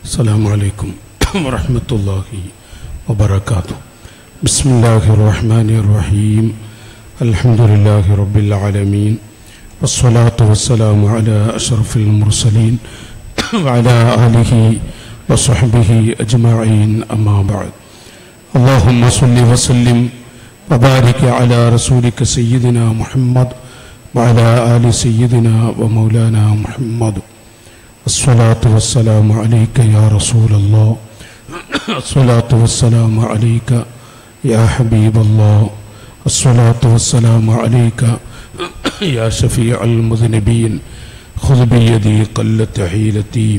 السلام عليكم ورحمة الله وبركاته بسم الله الرحمن الرحيم الحمد لله رب العالمين والصلاة والسلام على أشرف المرسلين وعلى آله وصحبه أجمعين أما بعد اللهم صل وسلم وبارك على رسولك سيدنا محمد وعلى آل سيدنا ومولانا محمد الصلاة والسلام عليك يا رسول الله الصلاة والسلام عليك يا حبيب الله الصلاة والسلام عليك يا شفيع المذنبين خذ بيدي قلت حيلتي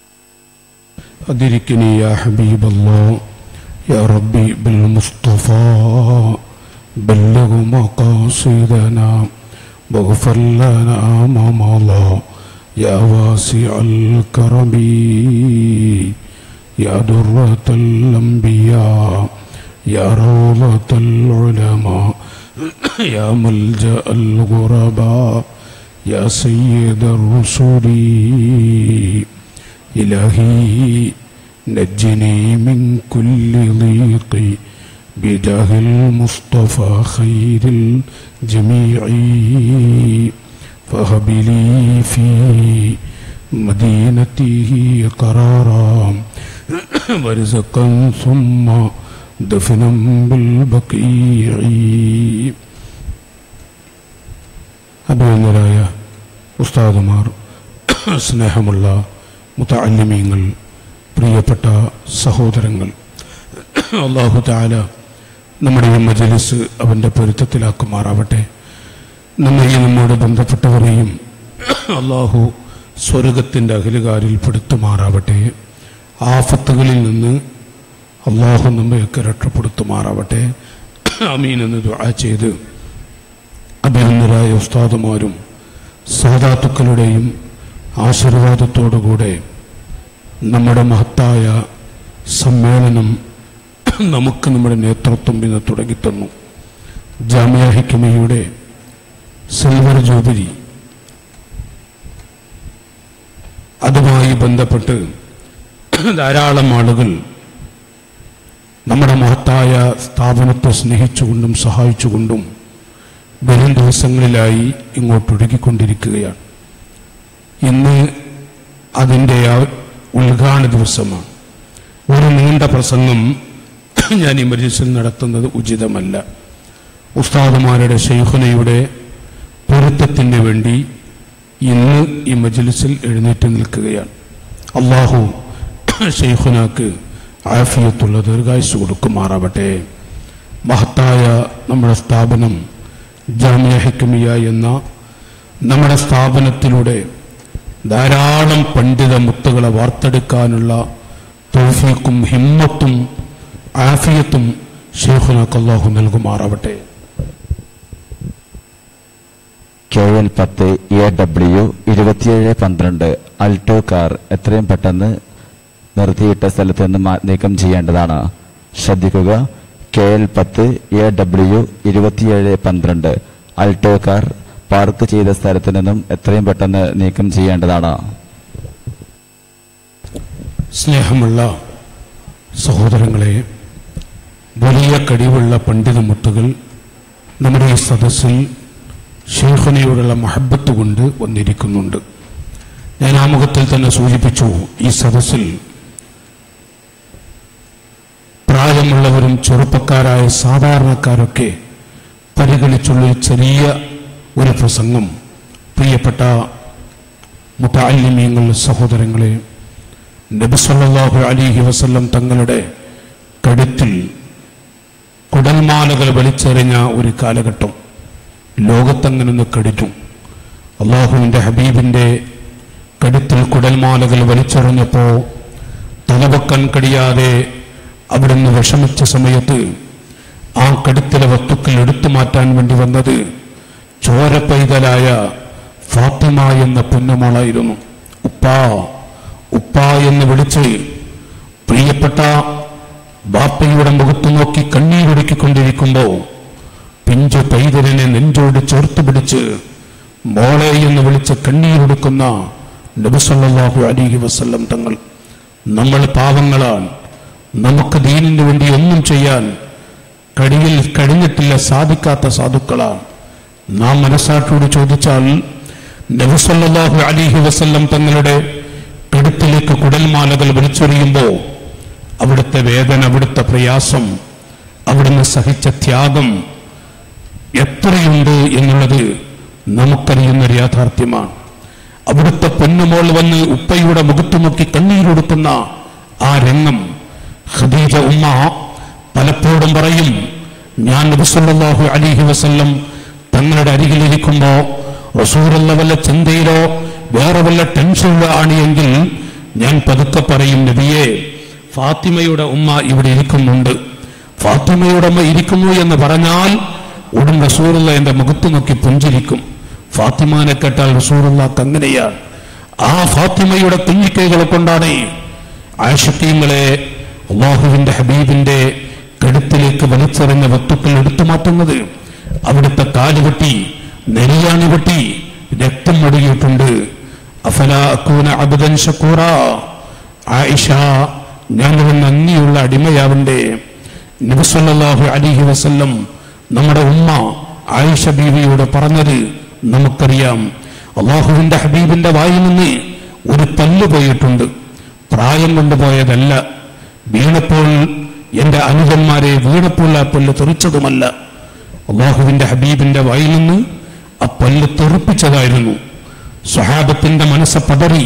أدركني يا حبيب الله يا ربي بالمصطفى بلغ مقاصدنا واغفر لنا ما مضى يا واسع الكرم يا درة الأنبياء يا روضة العلماء يا ملجأ الغرباء يا سيد الرسل إلهي نجني من كل ضيق بجاه المصطفى خير الجميع فهب لي في مدينته قرارا ورزقا ثم دفنا بالبقيع അഭിനന്ദരായ ഉസ്താദുമാർ സ്നേഹമുള്ള മുത്തല്യമീങ്ങൾ പ്രിയപ്പെട്ട സഹോദരങ്ങൾ അള്ളാഹു താല നമ്മുടെ ഈ മജലിസ് അവൻ്റെ പൊരുത്തത്തിലാക്കുമാറാവട്ടെ നമ്മെയും നമ്മോട് ബന്ധപ്പെട്ടവരെയും അള്ളാഹു സ്വർഗത്തിൻ്റെ അഖിലുകാരിൽ പെടുത്തുമാറാവട്ടെ ആഫത്തുകളിൽ നിന്ന് അള്ളാഹു നമ്മയൊക്കെ രക്ഷപ്പെടുത്തുമാറാവട്ടെ അമീൻ എന്ന് ദുആ ചെയ്ത് അഭിനന്ദരായ ഉസ്താദുമാരും സാധാത്തുക്കളുടെയും ആശീർവാദത്തോടുകൂടെ നമ്മുടെ മഹത്തായ സമ്മേളനം നമുക്ക് നമ്മുടെ നേതൃത്വം ഇന്ന് തുടങ്ങിത്തന്നു ജാമ്യ ഹിക്കമയുടെ സിൽവർ ജൂബിലി അതുമായി ബന്ധപ്പെട്ട് ധാരാളം ആളുകൾ നമ്മുടെ മഹത്തായ സ്ഥാപനത്തെ സ്നേഹിച്ചുകൊണ്ടും സഹായിച്ചുകൊണ്ടും വരും ദിവസങ്ങളിലായി ഇങ്ങോട്ടൊഴുകിക്കൊണ്ടിരിക്കുകയാണ് ഇന്ന് അതിൻ്റെ ആ ഉദ്ഘാടന ദിവസമാണ് ഒരു നീണ്ട പ്രസംഗം ഞാൻ ഈ മജിസിൽ നടത്തുന്നത് ഉചിതമല്ല ഉസ്താദുമാരുടെ ഷെയ്ഖുനയുടെ പൊരുത്തത്തിന് വേണ്ടി ഇന്ന് ഈ മജ്ലിസിൽ എഴുന്നേറ്റ് നിൽക്കുകയാണ് അള്ളാഹു ഷെയ്ഖുനാക്ക് ആഫിയത്തുള്ള ദീർഘായുസ് കൊടുക്കുമാറാവട്ടെ മഹത്തായ നമ്മുടെ സ്ഥാപനം ജാമ്യ ഹിക്കമിയ എന്ന നമ്മുടെ സ്ഥാപനത്തിലൂടെ ധാരാളം പണ്ഡിത മുത്തുകളെ വാർത്തെടുക്കാനുള്ള തൗഫീക്കും ഹിമ്മത്തും ആഫിയത്തും ഷെയ്ഖുനാക്ക് അള്ളാഹു നൽകുമാറാവട്ടെ കെ എൽ പത്ത് എ ഡബ്ല്യു ഇരുപത്തിയേഴ് പന്ത്രണ്ട് അൾട്ടോ കാർ എത്രയും പെട്ടെന്ന് നിർത്തിയിട്ട സ്ഥലത്ത് നിന്ന് മാ- നീക്കം ചെയ്യേണ്ടതാണ് ശ്രദ്ധിക്കുക കെ എൽ പത്ത് എ ഡബ്ല്യു ഇരുപത്തിയേഴ് പന്ത്രണ്ട് അൾട്ടോ കാർ പാർക്ക് ചെയ്ത സ്ഥലത്ത് നിന്നും എത്രയും പെട്ടെന്ന് നീക്കം ചെയ്യേണ്ടതാണ് സ്നേഹമുള്ള സഹോദരങ്ങളെ വലിയ കഴിവുള്ള പണ്ഡിത മുത്തുകൾ നമ്മുടെ ഈ സദസ്സിൽ ഷെയ്ഖുനയോടുള്ള മഹബത്ത് കൊണ്ട് വന്നിരിക്കുന്നുണ്ട് ഞാൻ ആമുഖത്തിൽ തന്നെ സൂചിപ്പിച്ചു ഈ സദസ്സിൽ പ്രായമുള്ളവരും ചെറുപ്പക്കാരായ സാധാരണക്കാരൊക്കെ പരിഗണിച്ചുള്ള ഒരു ചെറിയ ഒരു പ്രസംഗം പ്രിയപ്പെട്ട മുത്താലിമീങ്ങൾ സഹോദരങ്ങളെ നബിസല്ലാഹു അലിഹി വസല്ലം തങ്ങളുടെ കഴുത്തിൽ കുടൽമാലകൾ വലിച്ചെറിഞ്ഞ ഒരു കാലഘട്ടം ലോകത്തങ്ങനെ ഒന്ന് കടിഞ്ഞു അള്ളാഹുവിൻ്റെ ഹബീബിൻ്റെ കഴുത്തിൽ കുടൽമാലകൾ വലിച്ചെറിഞ്ഞപ്പോൾ തലവെക്കാൻ കഴിയാതെ അവിടുന്ന് വിഷമിച്ച സമയത്ത് ആ കടുത്തിലെ വസ്തുക്കൾ എടുത്തു മാറ്റാൻ വേണ്ടി വന്നത് ചോര പൈതലായ ഫാത്തിമ എന്ന പൊന്നുമോളായിരുന്നു ഉപ്പാ ഉപ്പാ എന്ന് വിളിച്ച് പ്രിയപ്പെട്ട ബാപ്പയുടെ മുഖത്ത് നോക്കി കണ്ണീരൊടുക്കിക്കൊണ്ടിരിക്കുമ്പോ പിഞ്ചു പൈതലിനെ നെഞ്ചോട് ചേർത്ത് പിടിച്ച് മോളെ എന്ന് വിളിച്ച് കണ്ണീരൊടുക്കുന്ന നബിസല്ലാഹു അലിഹി വസല്ലം തങ്ങൾ നമ്മൾ പാവങ്ങളാണ് നമുക്ക് ദീനിന് വേണ്ടി ഒന്നും ചെയ്യാൻ കഴിയിൽ കഴിഞ്ഞിട്ടില്ല സാധിക്കാത്ത സാധുക്കളാണ് നാം മനസ്സാട്ടോട് ചോദിച്ചാൽ നബിസല്ലാഹു അലിഹി വസല്ലം തങ്ങളുടെ കടുത്തിലേക്ക് കുടൽമാലകൾ വലിച്ചെറിയുമ്പോൾ അവിടുത്തെ വേദന അവിടുത്തെ പ്രയാസം അവിടുന്ന് സഹിച്ച ത്യാഗം എത്രയുണ്ട് എന്നുള്ളത് നമുക്കറിയുന്നൊരു യാഥാർത്ഥ്യമാണ് അവിടുത്തെ പൊന്നുമോൾ വന്ന് ഉപ്പയുടെ മുഖത്ത് നോക്കി കണ്ണീരൊടുക്കുന്ന ആ രംഗം ഖദീജ ഉമ്മ പലപ്പോഴും പറയും ഞാൻ നബിസല്ലാഹു അലിഹി വസല്ലം തങ്ങളുടെ അരികിലിരിക്കുമ്പോ റസൂറുള്ള വല്ല ചിന്തയിലോ വേറെ വല്ല ടെൻഷനിലോ ആണ് എങ്കിൽ ഞാൻ പതുക്കെ പറയും നബിയെ ഫാത്തിമയുടെ ഉമ്മ ഇവിടെ ഇരിക്കുന്നുണ്ട് ഫാത്തിമയുടെ അമ്മ ഇരിക്കുന്നു എന്ന് പറഞ്ഞാൽ ഉടൻ റസൂറുള്ള എന്റെ മുഖത്ത് നോക്കി പുഞ്ചിരിക്കും ഫാത്തിമാനെ കേട്ടാൽ റസൂറുള്ളക്ക് അങ്ങനെയാണ് ആ ഫാത്തിമയുടെ കുഞ്ഞിക്കൈകളെ കൊണ്ടാണ് ആശക്യങ്ങളെ അള്ളാഹുവിന്റെ ഹബീബിന്റെ കഴുത്തിലേക്ക് വലിച്ചെറിഞ്ഞ വസ്തുക്കൾ എടുത്തു മാറ്റുന്നത് അവിടുത്തെ കാലുകെട്ടി നെരിയാണി വെട്ടി രക്തം ഒടുകിയിട്ടുണ്ട് അഫല അക്കൂന അബുദൻ ഷക്കൂറ ആയിഷ ഞാനൊരു നന്ദിയുള്ള അടിമയാവണ്ടേ നബിസല്ലാഹു അലിഹി വസല്ലം നമ്മുടെ ഉമ്മ ആയിഷ ബീവിയോട് പറഞ്ഞത് നമുക്കറിയാം അള്ളാഹുവിന്റെ ഹബീബിന്റെ വായിൽ നിന്ന് ഒരു പല്ല് പോയിട്ടുണ്ട് പ്രായം കൊണ്ടുപോയതല്ല വീണപ്പോൾ എന്റെ അനുജന്മാരെ വീണപ്പോൾ ആ പല്ല് തെറിച്ചതുമല്ല അള്ളാഹുവിന്റെ ഹബീബിന്റെ വായിൽ നിന്ന് ആ പല്ല് തെറിപ്പിച്ചതായിരുന്നു സ്വഹാബത്തിന്റെ മനസ്സ് പതറി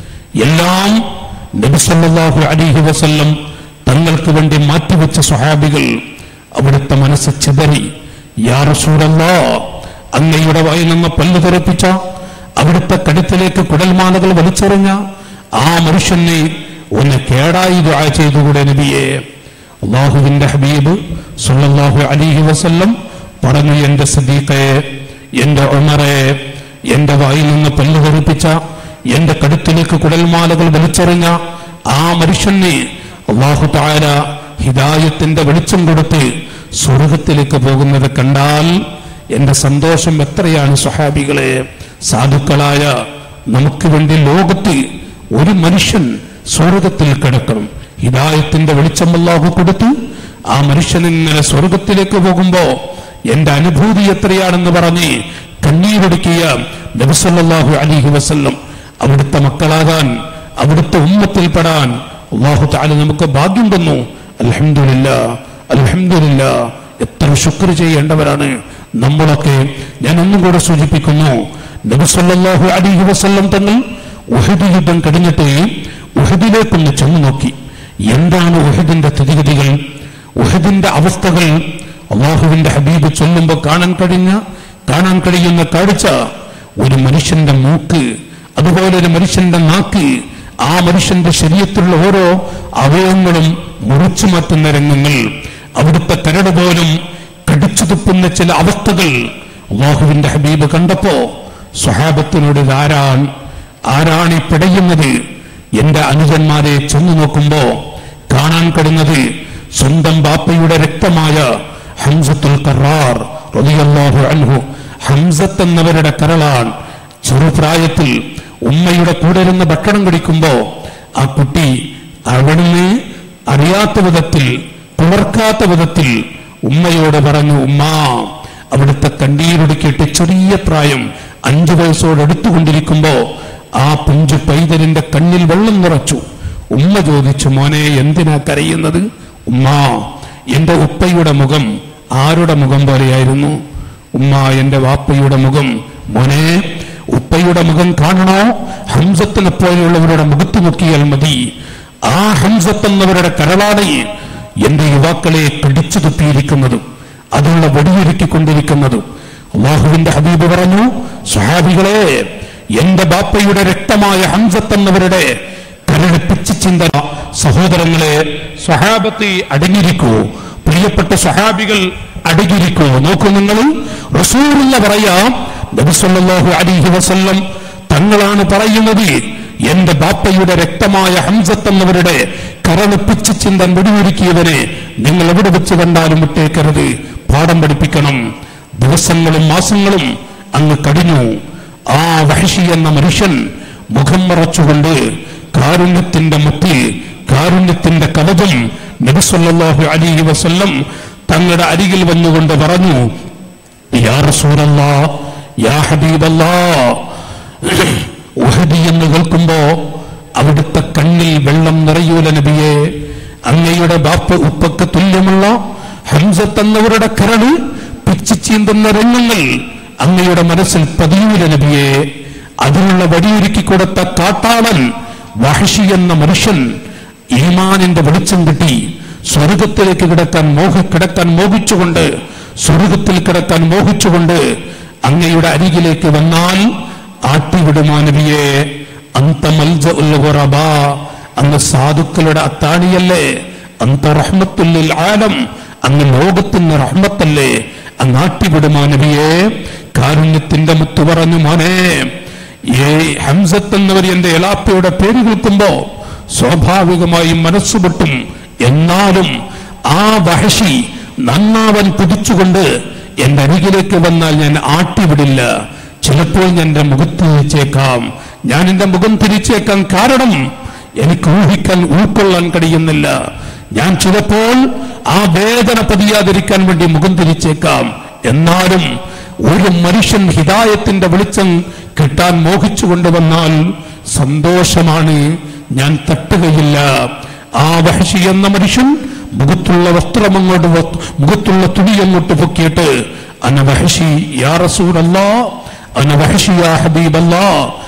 എല്ലാം നബിസല്ലാഹു അലിഹി വസല്ലം തങ്ങൾക്ക് വേണ്ടി മാറ്റിവെച്ച സ്വഹാബികൾ അവിടുത്തെ മനസ്സ് ചിതറി യാ റസൂലല്ലാ അങ്ങയുടെ വായിൽ നിന്ന് പല്ല് തെറിപ്പിച്ച അവിടുത്തെ കഴുത്തിലേക്ക് കുടൽമാലകൾ വലിച്ചെറിഞ്ഞ ആ മനുഷ്യനെ ഒന്ന് കേടായി ദുആ ചെയ്തുകൂടെ നബിയെ അള്ളാഹുവിന്റെ ഹബീബ് സല്ലല്ലാഹു അലൈഹി വസല്ലം പറഞ്ഞു എന്റെ സദീഖയെ എന്റെ ഉമറെ എന്റെ വായിൽ നിന്ന് പല്ല് തെറിപ്പിച്ച എന്റെ കഴുത്തിലേക്ക് കുടൽമാലകൾ വലിച്ചെറിഞ്ഞ ആ മനുഷ്യനെ അള്ളാഹു താര ഹിദായത്തിന്റെ വെളിച്ചം കൊടുത്ത് സ്വർഗത്തിലേക്ക് പോകുന്നത് കണ്ടാൽ എന്റെ സന്തോഷം എത്രയാണ് സ്വഹാബികളെ സാധുക്കളായ നമുക്ക് വേണ്ടി ലോകത്ത് ഒരു മനുഷ്യൻ സ്വർഗത്തിൽ കിടക്കണം ഹിദായത്തിന്റെ വെളിച്ചം അല്ലാഹു കൊടുത്ത് ആ മനുഷ്യൻ ഇങ്ങനെ സ്വർഗത്തിലേക്ക് പോകുമ്പോ എന്റെ അനുഭൂതി എത്രയാണെന്ന് പറഞ്ഞ് കണ്ണീരൊടുക്കിയ നബിസല്ലാഹു അലിഹി വസല്ലം അവിടുത്തെ മക്കളാകാൻ അവിടുത്തെ ഉമ്മത്തിൽപ്പെടാൻ അള്ളാഹു താല നമുക്ക് ഭാഗ്യം തന്നു അലഹമില്ല അലഹമില്ല എത്ര ശുക്ർ ചെയ്യേണ്ടവരാണ് നമ്മളൊക്കെ ഞാൻ ഒന്നും കൂടെ സൂചിപ്പിക്കുന്നു നബിസല്ലാഹു അലിഹി വസല്ലം തങ്ങൾ ഉഹദ് യുദ്ധം കഴിഞ്ഞിട്ട് ഉഹദിലേക്കൊന്ന് ചെന്ന് നോക്കി എന്താണ് ഉഹദിന്റെ സ്ഥിതിഗതികൾ ഉഹദിന്റെ അവസ്ഥകൾ അള്ളാഹുവിന്റെ ഹബീബ് ചൊല്ലുമ്പോൾ കാണാൻ കഴിഞ്ഞ കാണാൻ കഴിയുന്ന കാഴ്ച ഒരു മനുഷ്യന്റെ മൂക്ക് അതുപോലെ ഒരു മനുഷ്യന്റെ നാക്ക് ആ മനുഷ്യന്റെ ശരീരത്തിലുള്ള ഓരോ അവയവങ്ങളും മുറിച്ചു മാറ്റുന്ന രംഗങ്ങൾ അവിടുത്തെ കരട് പോലും കടിച്ചു തുപ്പുന്ന ചില അവസ്ഥകൾ അള്ളാഹുവിന്റെ ഹബീബ് കണ്ടപ്പോ സ്വഹാബത്തിനോട് ഇത് ആരാണ് ആരാണ് ഈ പിടയുന്നത് എന്റെ അനുജന്മാരെ ചെന്നു നോക്കുമ്പോ കാണാൻ കഴിയുന്നത് സ്വന്തം ബാപ്പയുടെ രക്തമായ ഹംസത്തുൽ കറാർ റളിയല്ലാഹു അൻഹു ഹംസത്ത് എന്നവരുടെ കരളാൻ ചെറുപ്രായത്തിൽ ഉമ്മയുടെ കൂടെ ഇരുന്ന് ഭക്ഷണം കഴിക്കുമ്പോ ആ കുട്ടി അവിടുന്ന് അറിയാത്ത വിധത്തിൽ കുവർക്കാത്ത വിധത്തിൽ ഉമ്മയോട് പറഞ്ഞു ഉമ്മ അവിടുത്തെ കണ്ണീരൊടുക്കിയിട്ട് ചെറിയ പ്രായം അഞ്ചു വയസ്സോട് എടുത്തുകൊണ്ടിരിക്കുമ്പോ ആ പുഞ്ചു പൈതലിന്റെ കണ്ണിൽ വെള്ളം നിറച്ചു ഉമ്മ ചോദിച്ചു മോനെ എന്തിനാ കരയുന്നത് ഉമ്മ എന്റെ ഉപ്പയുടെ മുഖം ആരുടെ മുഖം പോലെയായിരുന്നു ഉമ്മ എന്റെ വാപ്പയുടെ മുഖം മോനെ ഉപ്പയുടെ മുഖം കാണണോ ഹംസത്തിനെ പോലെയുള്ളവരുടെ മുഖത്ത് നോക്കിയാൽ മതി ആ ഹംസത്ത് എന്നവരുടെ കരളാണ് എന്റെ യുവാക്കളെ പിടിച്ചു തുപ്പിയിരിക്കുന്നതും അതുള്ള വെടിയൊരുക്കിക്കൊണ്ടിരിക്കുന്നതും അള്ളാഹുവിന്റെ ഹബീബ് പറഞ്ഞു സ്വഹാബികളെ എന്റെ ബാപ്പയുടെ രക്തമായ ഹംസത്ത് എന്നവരുടെ കരടിപ്പിച്ച് ചിന്ത സഹോദരങ്ങളെ സ്വഹാബത്തെ അടങ്ങിയിരിക്കൂ പ്രിയപ്പെട്ട സ്വഹാബികൾ അടങ്ങിയിരിക്കൂ നോക്കൂ നിങ്ങൾ റസൂലുള്ള പറയാം നബിസല്ലാഹു അലിഹി വസല്ലം തങ്ങളാണ് പറയുന്നത് എന്റെ ബാപ്പയുടെ രക്തമായ ഹംസത്ത് എന്നവരുടെ കരളിപ്പിച്ച് ചിന്തൻ വെടിയൊരുക്കിയവരെ നിങ്ങൾ എവിടെ വെച്ച് കണ്ടാലും വിട്ടേക്കരുത് പാഠം പഠിപ്പിക്കണം ദിവസങ്ങളും മാസങ്ങളും അങ്ങ് കടിഞ്ഞു ആ വഹഷി എന്ന മനുഷ്യൻ മുഖം മറച്ചുകൊണ്ട് കാരുണ്യത്തിന്റെ മുത്തിൽ കാരുണ്യത്തിന്റെ കവചം നബിസല്ലാഹു അലൈഹി വസല്ലം തങ്ങളുടെ അരികിൽ വന്നുകൊണ്ട് പറഞ്ഞു യാ റസൂലല്ലാ യാ ഹബീബല്ലാ ഉഹദി എന്ന് കേൾക്കുമ്പോ അവിടുത്തെ കണ്ണിൽ വെള്ളം നിറയൂല നബിയെ അങ്ങയുടെ ബാപ്പ ഉപ്പക്ക് തുല്യമുള്ള ഹംസത്ത് എന്നവരുടെ കരള് പിച്ചു ചീന്തുന്ന രംഗങ്ങൾ അങ്ങയുടെ മനസ്സിൽ പതിയൂല നബിയെ അതിനുള്ള വഴിയൊരുക്കി കൊടുത്ത കാട്ടാളൻ വഹഷി എന്ന മനുഷ്യൻ ഈമാനിന്റെ വെളിച്ചം കിട്ടി സ്വർഗത്തിലേക്ക് കിടക്കാൻ മോഹ കിടക്കാൻ മോഹിച്ചുകൊണ്ട് സ്വർഗത്തിൽ കിടക്കാൻ മോഹിച്ചുകൊണ്ട് അങ്ങയുടെ അരികിലേക്ക് വന്നാൽ ആട്ടിവിടുമാ നബിയെ അന്ത മൽജ ഉൽ ഖുറബാ അങ്ങ് സാധുക്കളുടെ അത്താണിയല്ലേ അന്ത റഹ്മത്തുല്ലിൽ ആലം അങ്ങ് ലോകത്തിന് റഹ്മത്തല്ലേ അങ്ങ് ആട്ടിവിടുമാ നബിയെ കാരുണ്യത്തിന്റെ മുത്തു പറഞ്ഞു മോനെ ഏ ഹംസത്ത് എന്നവർ എന്റെ എലാപ്പയുടെ പേര് കേൾക്കുമ്പോ സ്വാഭാവികമായും മനസ്സുപൊട്ടും എന്നാലും ആ വഹഷി നന്നാവൻ കുതിച്ചുകൊണ്ട് എന്റെ അരികിലേക്ക് വന്നാൽ ഞാൻ ആട്ടിവിടില്ല ചിലപ്പോൾ ഞാൻ എന്റെ മുഖത്ത് തിരിച്ചേക്കാം ഞാൻ എന്റെ മുഖം തിരിച്ചേക്കാൻ കാരണം എനിക്ക് ഊഹിക്കാൻ ഉൾക്കൊള്ളാൻ കഴിയുന്നില്ല ഞാൻ ചിലപ്പോൾ ആ വേദന പതിയാതിരിക്കാൻ വേണ്ടി മുഖം തിരിച്ചേക്കാം എന്നാലും ഒരു മനുഷ്യൻ ഹിതായത്തിന്റെ വെളിച്ചം കിട്ടാൻ മോഹിച്ചു കൊണ്ടുവന്നാൽ സന്തോഷമാണ് ഞാൻ തട്ടുകയില്ല ആ വഹഷി എന്ന മനുഷ്യൻ മുഖത്തുള്ള വസ്ത്രം അങ്ങോട്ട് വ- മുഖത്തുള്ള തുണി അങ്ങോട്ട് പൊക്കിയിട്ട് അന വഹഷി യാ റസൂലല്ലാ അന വഹഷി യാ ഹബീബല്ലാ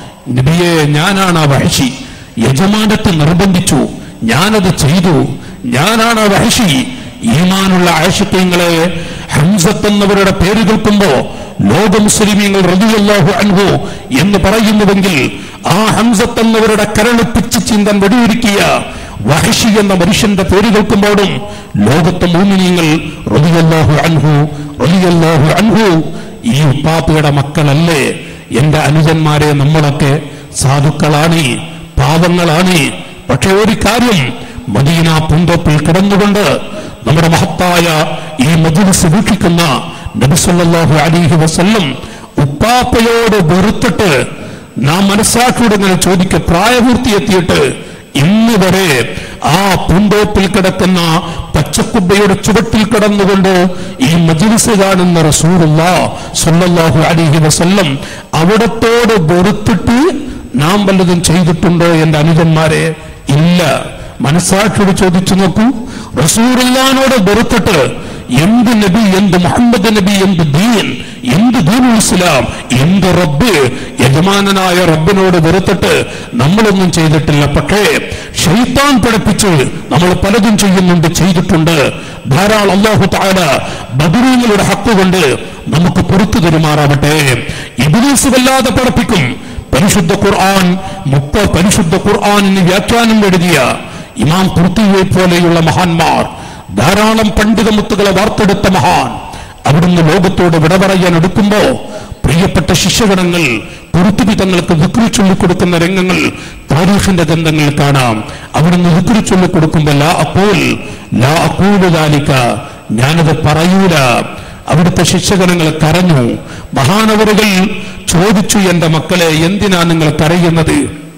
നബിയെ ഞാനാണ് ആ വഹഷി യജമാനത്തെ നിർബന്ധിച്ചു ഞാനത് ചെയ്തു ഞാനാണ് ആ വഹഷി ഈമാനുള്ള ആശുക്യങ്ങളെ ഹംസത്ത് എന്നവരുടെ പേര് കേൾക്കുമ്പോ ലോക മുസ്ലിമീങ്ങൾ റളിയല്ലാഹു അൻഹു എന്ന് പറയുന്നുവെങ്കിൽ ആ ഹംസത്ത് എന്നവരുടെ കരള് പിച്ചു ചീന്താൻ വെടിയൊരുക്കിയ വഹഷി എന്ന മനുഷ്യന്റെ പേര് കേൾക്കുമ്പോഴും ലോകത്തെ മൂമിനീങ്ങൾ റളിയല്ലാഹു അൻഹു റളിയല്ലാഹു അൻഹു ഈ ഉപ്പാപ്പയുടെ മക്കളല്ലേ എന്റെ അനുജന്മാരെ നമ്മളൊക്കെ സാധുക്കളാണ് പാവങ്ങളാണ് പക്ഷെ ഒരു കാര്യം മദീന പൂന്തോപ്പിൽ കിടന്നുകൊണ്ട് നമ്മുടെ മഹത്തായ ഈ മജിലിസ് വീക്ഷിക്കുന്ന നബിസല്ലാഹു അലിഹി വസല്ലം ഉപ്പാപ്പയോട് വെറുത്തിട്ട് നാം മനസ്സാക്ഷിയോട് ഇങ്ങനെ ചോദിക്ക പ്രായപൂർത്തി എത്തിയിട്ട് ഇന്ന് വരെ ആ പൂന്തോപ്പിൽ കിടക്കുന്ന പച്ചക്കുബ്ബയുടെ ചുവട്ടിൽ കിടന്നുകൊണ്ട് ഈ മജിലിസ് കാണുന്ന റസൂലുള്ള സല്ലല്ലാഹു അലൈഹി വസല്ലം അവിടത്തോട് വെറുത്തിട്ട് നാം വല്ലതും ചെയ്തിട്ടുണ്ടോ എന്റെ അനുജന്മാരെ ഇല്ല മനസ്സാക്ഷിയോട് ചോദിച്ചു നോക്കൂ റസൂറുല്ലാനോട് വെറുത്തിട്ട് എന്ത് നബി എന്ത് മുഹമ്മദ് നബി എന്ത് ദീൻ എന്ത് ദീനുൽ ഇസ്ലാം എന്ത് റബ്ബ് യജമാനനായ റബ്ബിനോട് വെറുത്തിട്ട് നമ്മളൊന്നും ചെയ്തിട്ടില്ല പക്ഷേ ഷെയ്ത്താൻ പഠിപ്പിച്ച് നമ്മൾ പലതും ചെയ്യുന്നുണ്ട് ചെയ്തിട്ടുണ്ട് ധാരാളം അള്ളാഹു താല ബദുരീങ്ങളുടെ ഹക്ക് കൊണ്ട് നമുക്ക് പുറത്തു തരുമാറാവട്ടെ ഇബിലീസ് വല്ലാതെ പഠിപ്പിക്കും പരിശുദ്ധ ഖുർആൻ മുപ്പ പരിശുദ്ധ ഖുർആനിന് വ്യാഖ്യാനം എഴുതിയ ഇമാം കുർത്തിയെ പോലെയുള്ള മഹാന്മാർ ധാരാളം പണ്ഡിത മുത്തുകളെ വാർത്തെടുത്ത മഹാൻ അവിടുന്ന് ലോകത്തോട് വിട പറയാൻ എടുക്കുമ്പോ പ്രിയപ്പെട്ട ശിഷ്യഗണങ്ങൾ കുറുത്തുബി തങ്ങൾക്ക് വിക്രി ചൊല്ലിക്കൊടുക്കുന്ന രംഗങ്ങൾ താരീഖിന്റെ ഗ്രന്ഥങ്ങൾ കാണാം അവിടുന്ന് വിക്രി ചൊല്ലിക്കൊടുക്കുമ്പോ ലാ അപ്പോൾ ലാ അക്കൂലുദാലിക്ക ഞാനത് പറയൂല അവിടുത്തെ ശിഷ്യഗണങ്ങൾ കരഞ്ഞു മഹാനവറുകൾ ചോദിച്ചു എന്റെ മക്കളെ എന്തിനാ നിങ്ങൾ കരയുന്നത്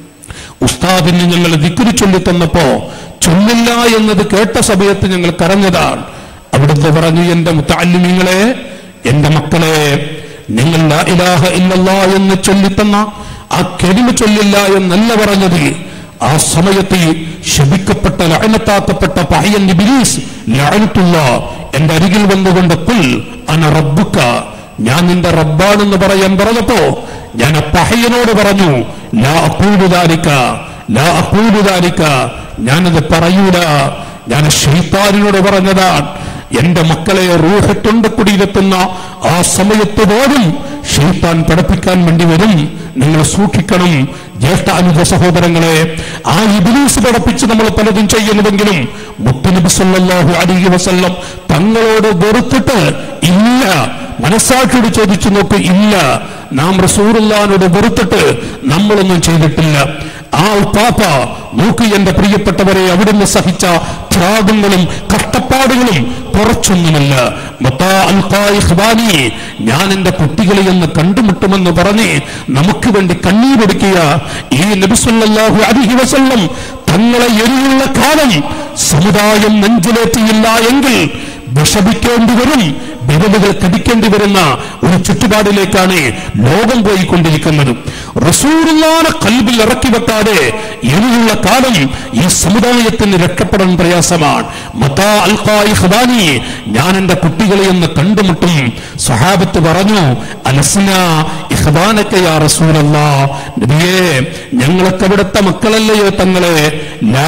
ഉസ്താദിന് ഞങ്ങൾ ദിക്കുരി ചൊല്ലി തന്നപ്പോ ചൊല്ലില്ല എന്നത് കേട്ട സമയത്ത് ഞങ്ങൾ കരഞ്ഞതാണ് അവിടുന്ന് പറഞ്ഞു എന്റെ മുത്താലിമിങ്ങളെ എന്റെ മക്കളെ നിങ്ങൾ ലാ ഇലാഹ ഇല്ലല്ലാ എന്ന് ചൊല്ലിത്തന്ന ആ കെടിമ ചൊല്ലില്ല എന്നല്ല പറഞ്ഞത് ആ സമയത്ത് ശപിക്കപ്പെട്ട ലഅനത്താക്കപ്പെട്ട പഹയൻ ഇബ്ലീസ് ലഅനത്തുള്ള എന്റെ അരികിൽ വന്നുകൊണ്ട് കുൽ അന റബ്ബുക്ക ഞാൻ നിന്റെ റബ്ബാണെന്ന് പറയാൻ പറഞ്ഞപ്പോ ഞാൻ ആ പഹയനോട് പറഞ്ഞു ലാ അക്കൂലുദാലിക്ക ലാ അക്കൂലുദാലിക്ക ഞാനത് പറയൂല ഞാൻ ഷെയ്ത്താനിനോട് പറഞ്ഞതാണ് എന്റെ മക്കളെ റൂഹത്തൊണ്ടക്കുടിയിലെത്തുന്ന ആ സമയത്ത് പോലും ഷെയ്ത്താൻ പഠിപ്പിക്കാൻ വേണ്ടി വരും നിങ്ങൾ സൂക്ഷിക്കണം ജ്യേഷ്ഠ അനുജ സഹോദരങ്ങളെ ആ ഇബിലീസ് പഠിപ്പിച്ച് നമ്മൾ പലതും ചെയ്യുന്നുവെങ്കിലും മുത്തുനബി സല്ലല്ലാഹു അലൈഹി വസല്ലം തങ്ങളോട് വെറുത്തിട്ട് ഇല്ല മനസ്സാക്ഷിയോട് ചോദിച്ചു നോക്ക് ഇല്ല നാം റസൂറുല്ലാനോട് വെറുത്തിട്ട് നമ്മളൊന്നും ചെയ്തിട്ടില്ല ആ ഉപ്പാപ്പ നോക്ക് എന്റെ പ്രിയപ്പെട്ടവരെ അവിടുന്ന് സഹിച്ച ത്യാഗങ്ങളും കഷ്ടപ്പാടുകളും കുറച്ചൊന്നുമല്ല മത്താ അൽഖാ ഇഖ്വാനി, ഞാൻ എന്റെ കുട്ടികളെ ഒന്ന് കണ്ടുമുട്ടുമെന്ന് പറഞ്ഞ് നമുക്ക് വേണ്ടി കണ്ണീരൊടുക്കിയ ഈ നബിസല്ലാഹു അലൈഹി വസല്ലം തങ്ങളെ എരിയുള്ള കാലം സമുദായം നെഞ്ചിലേറ്റിയില്ല എങ്കിൽ വിഷമിക്കേണ്ടി വരും വിരലുകൾ കടിക്കേണ്ടി വരുന്ന ഒരു ചുറ്റുപാടിലേക്കാണ് ലോകം പോയിക്കൊണ്ടിരിക്കുന്നത് റസൂറുള്ളാനെ കൽബിൽ ഇറക്കി വെക്കാതെ ഇനിയുള്ള കാലം ഈ സമുദായത്തിന് രക്ഷപ്പെടാൻ പ്രയാസമാണ് മത്താ അൽഖായി ഖദാനി ഞാൻ എന്റെ കുട്ടികളെ ഒന്ന് കണ്ടുമുട്ടും സ്വഹാബത്ത് പറഞ്ഞു അലസ്ന ഇഖ്വാനക യാ റസൂലല്ലാ നബിയേ ഞങ്ങളൊക്കെ ഇവിടുത്തെ മക്കളല്ലയോ തങ്ങളെ ലാ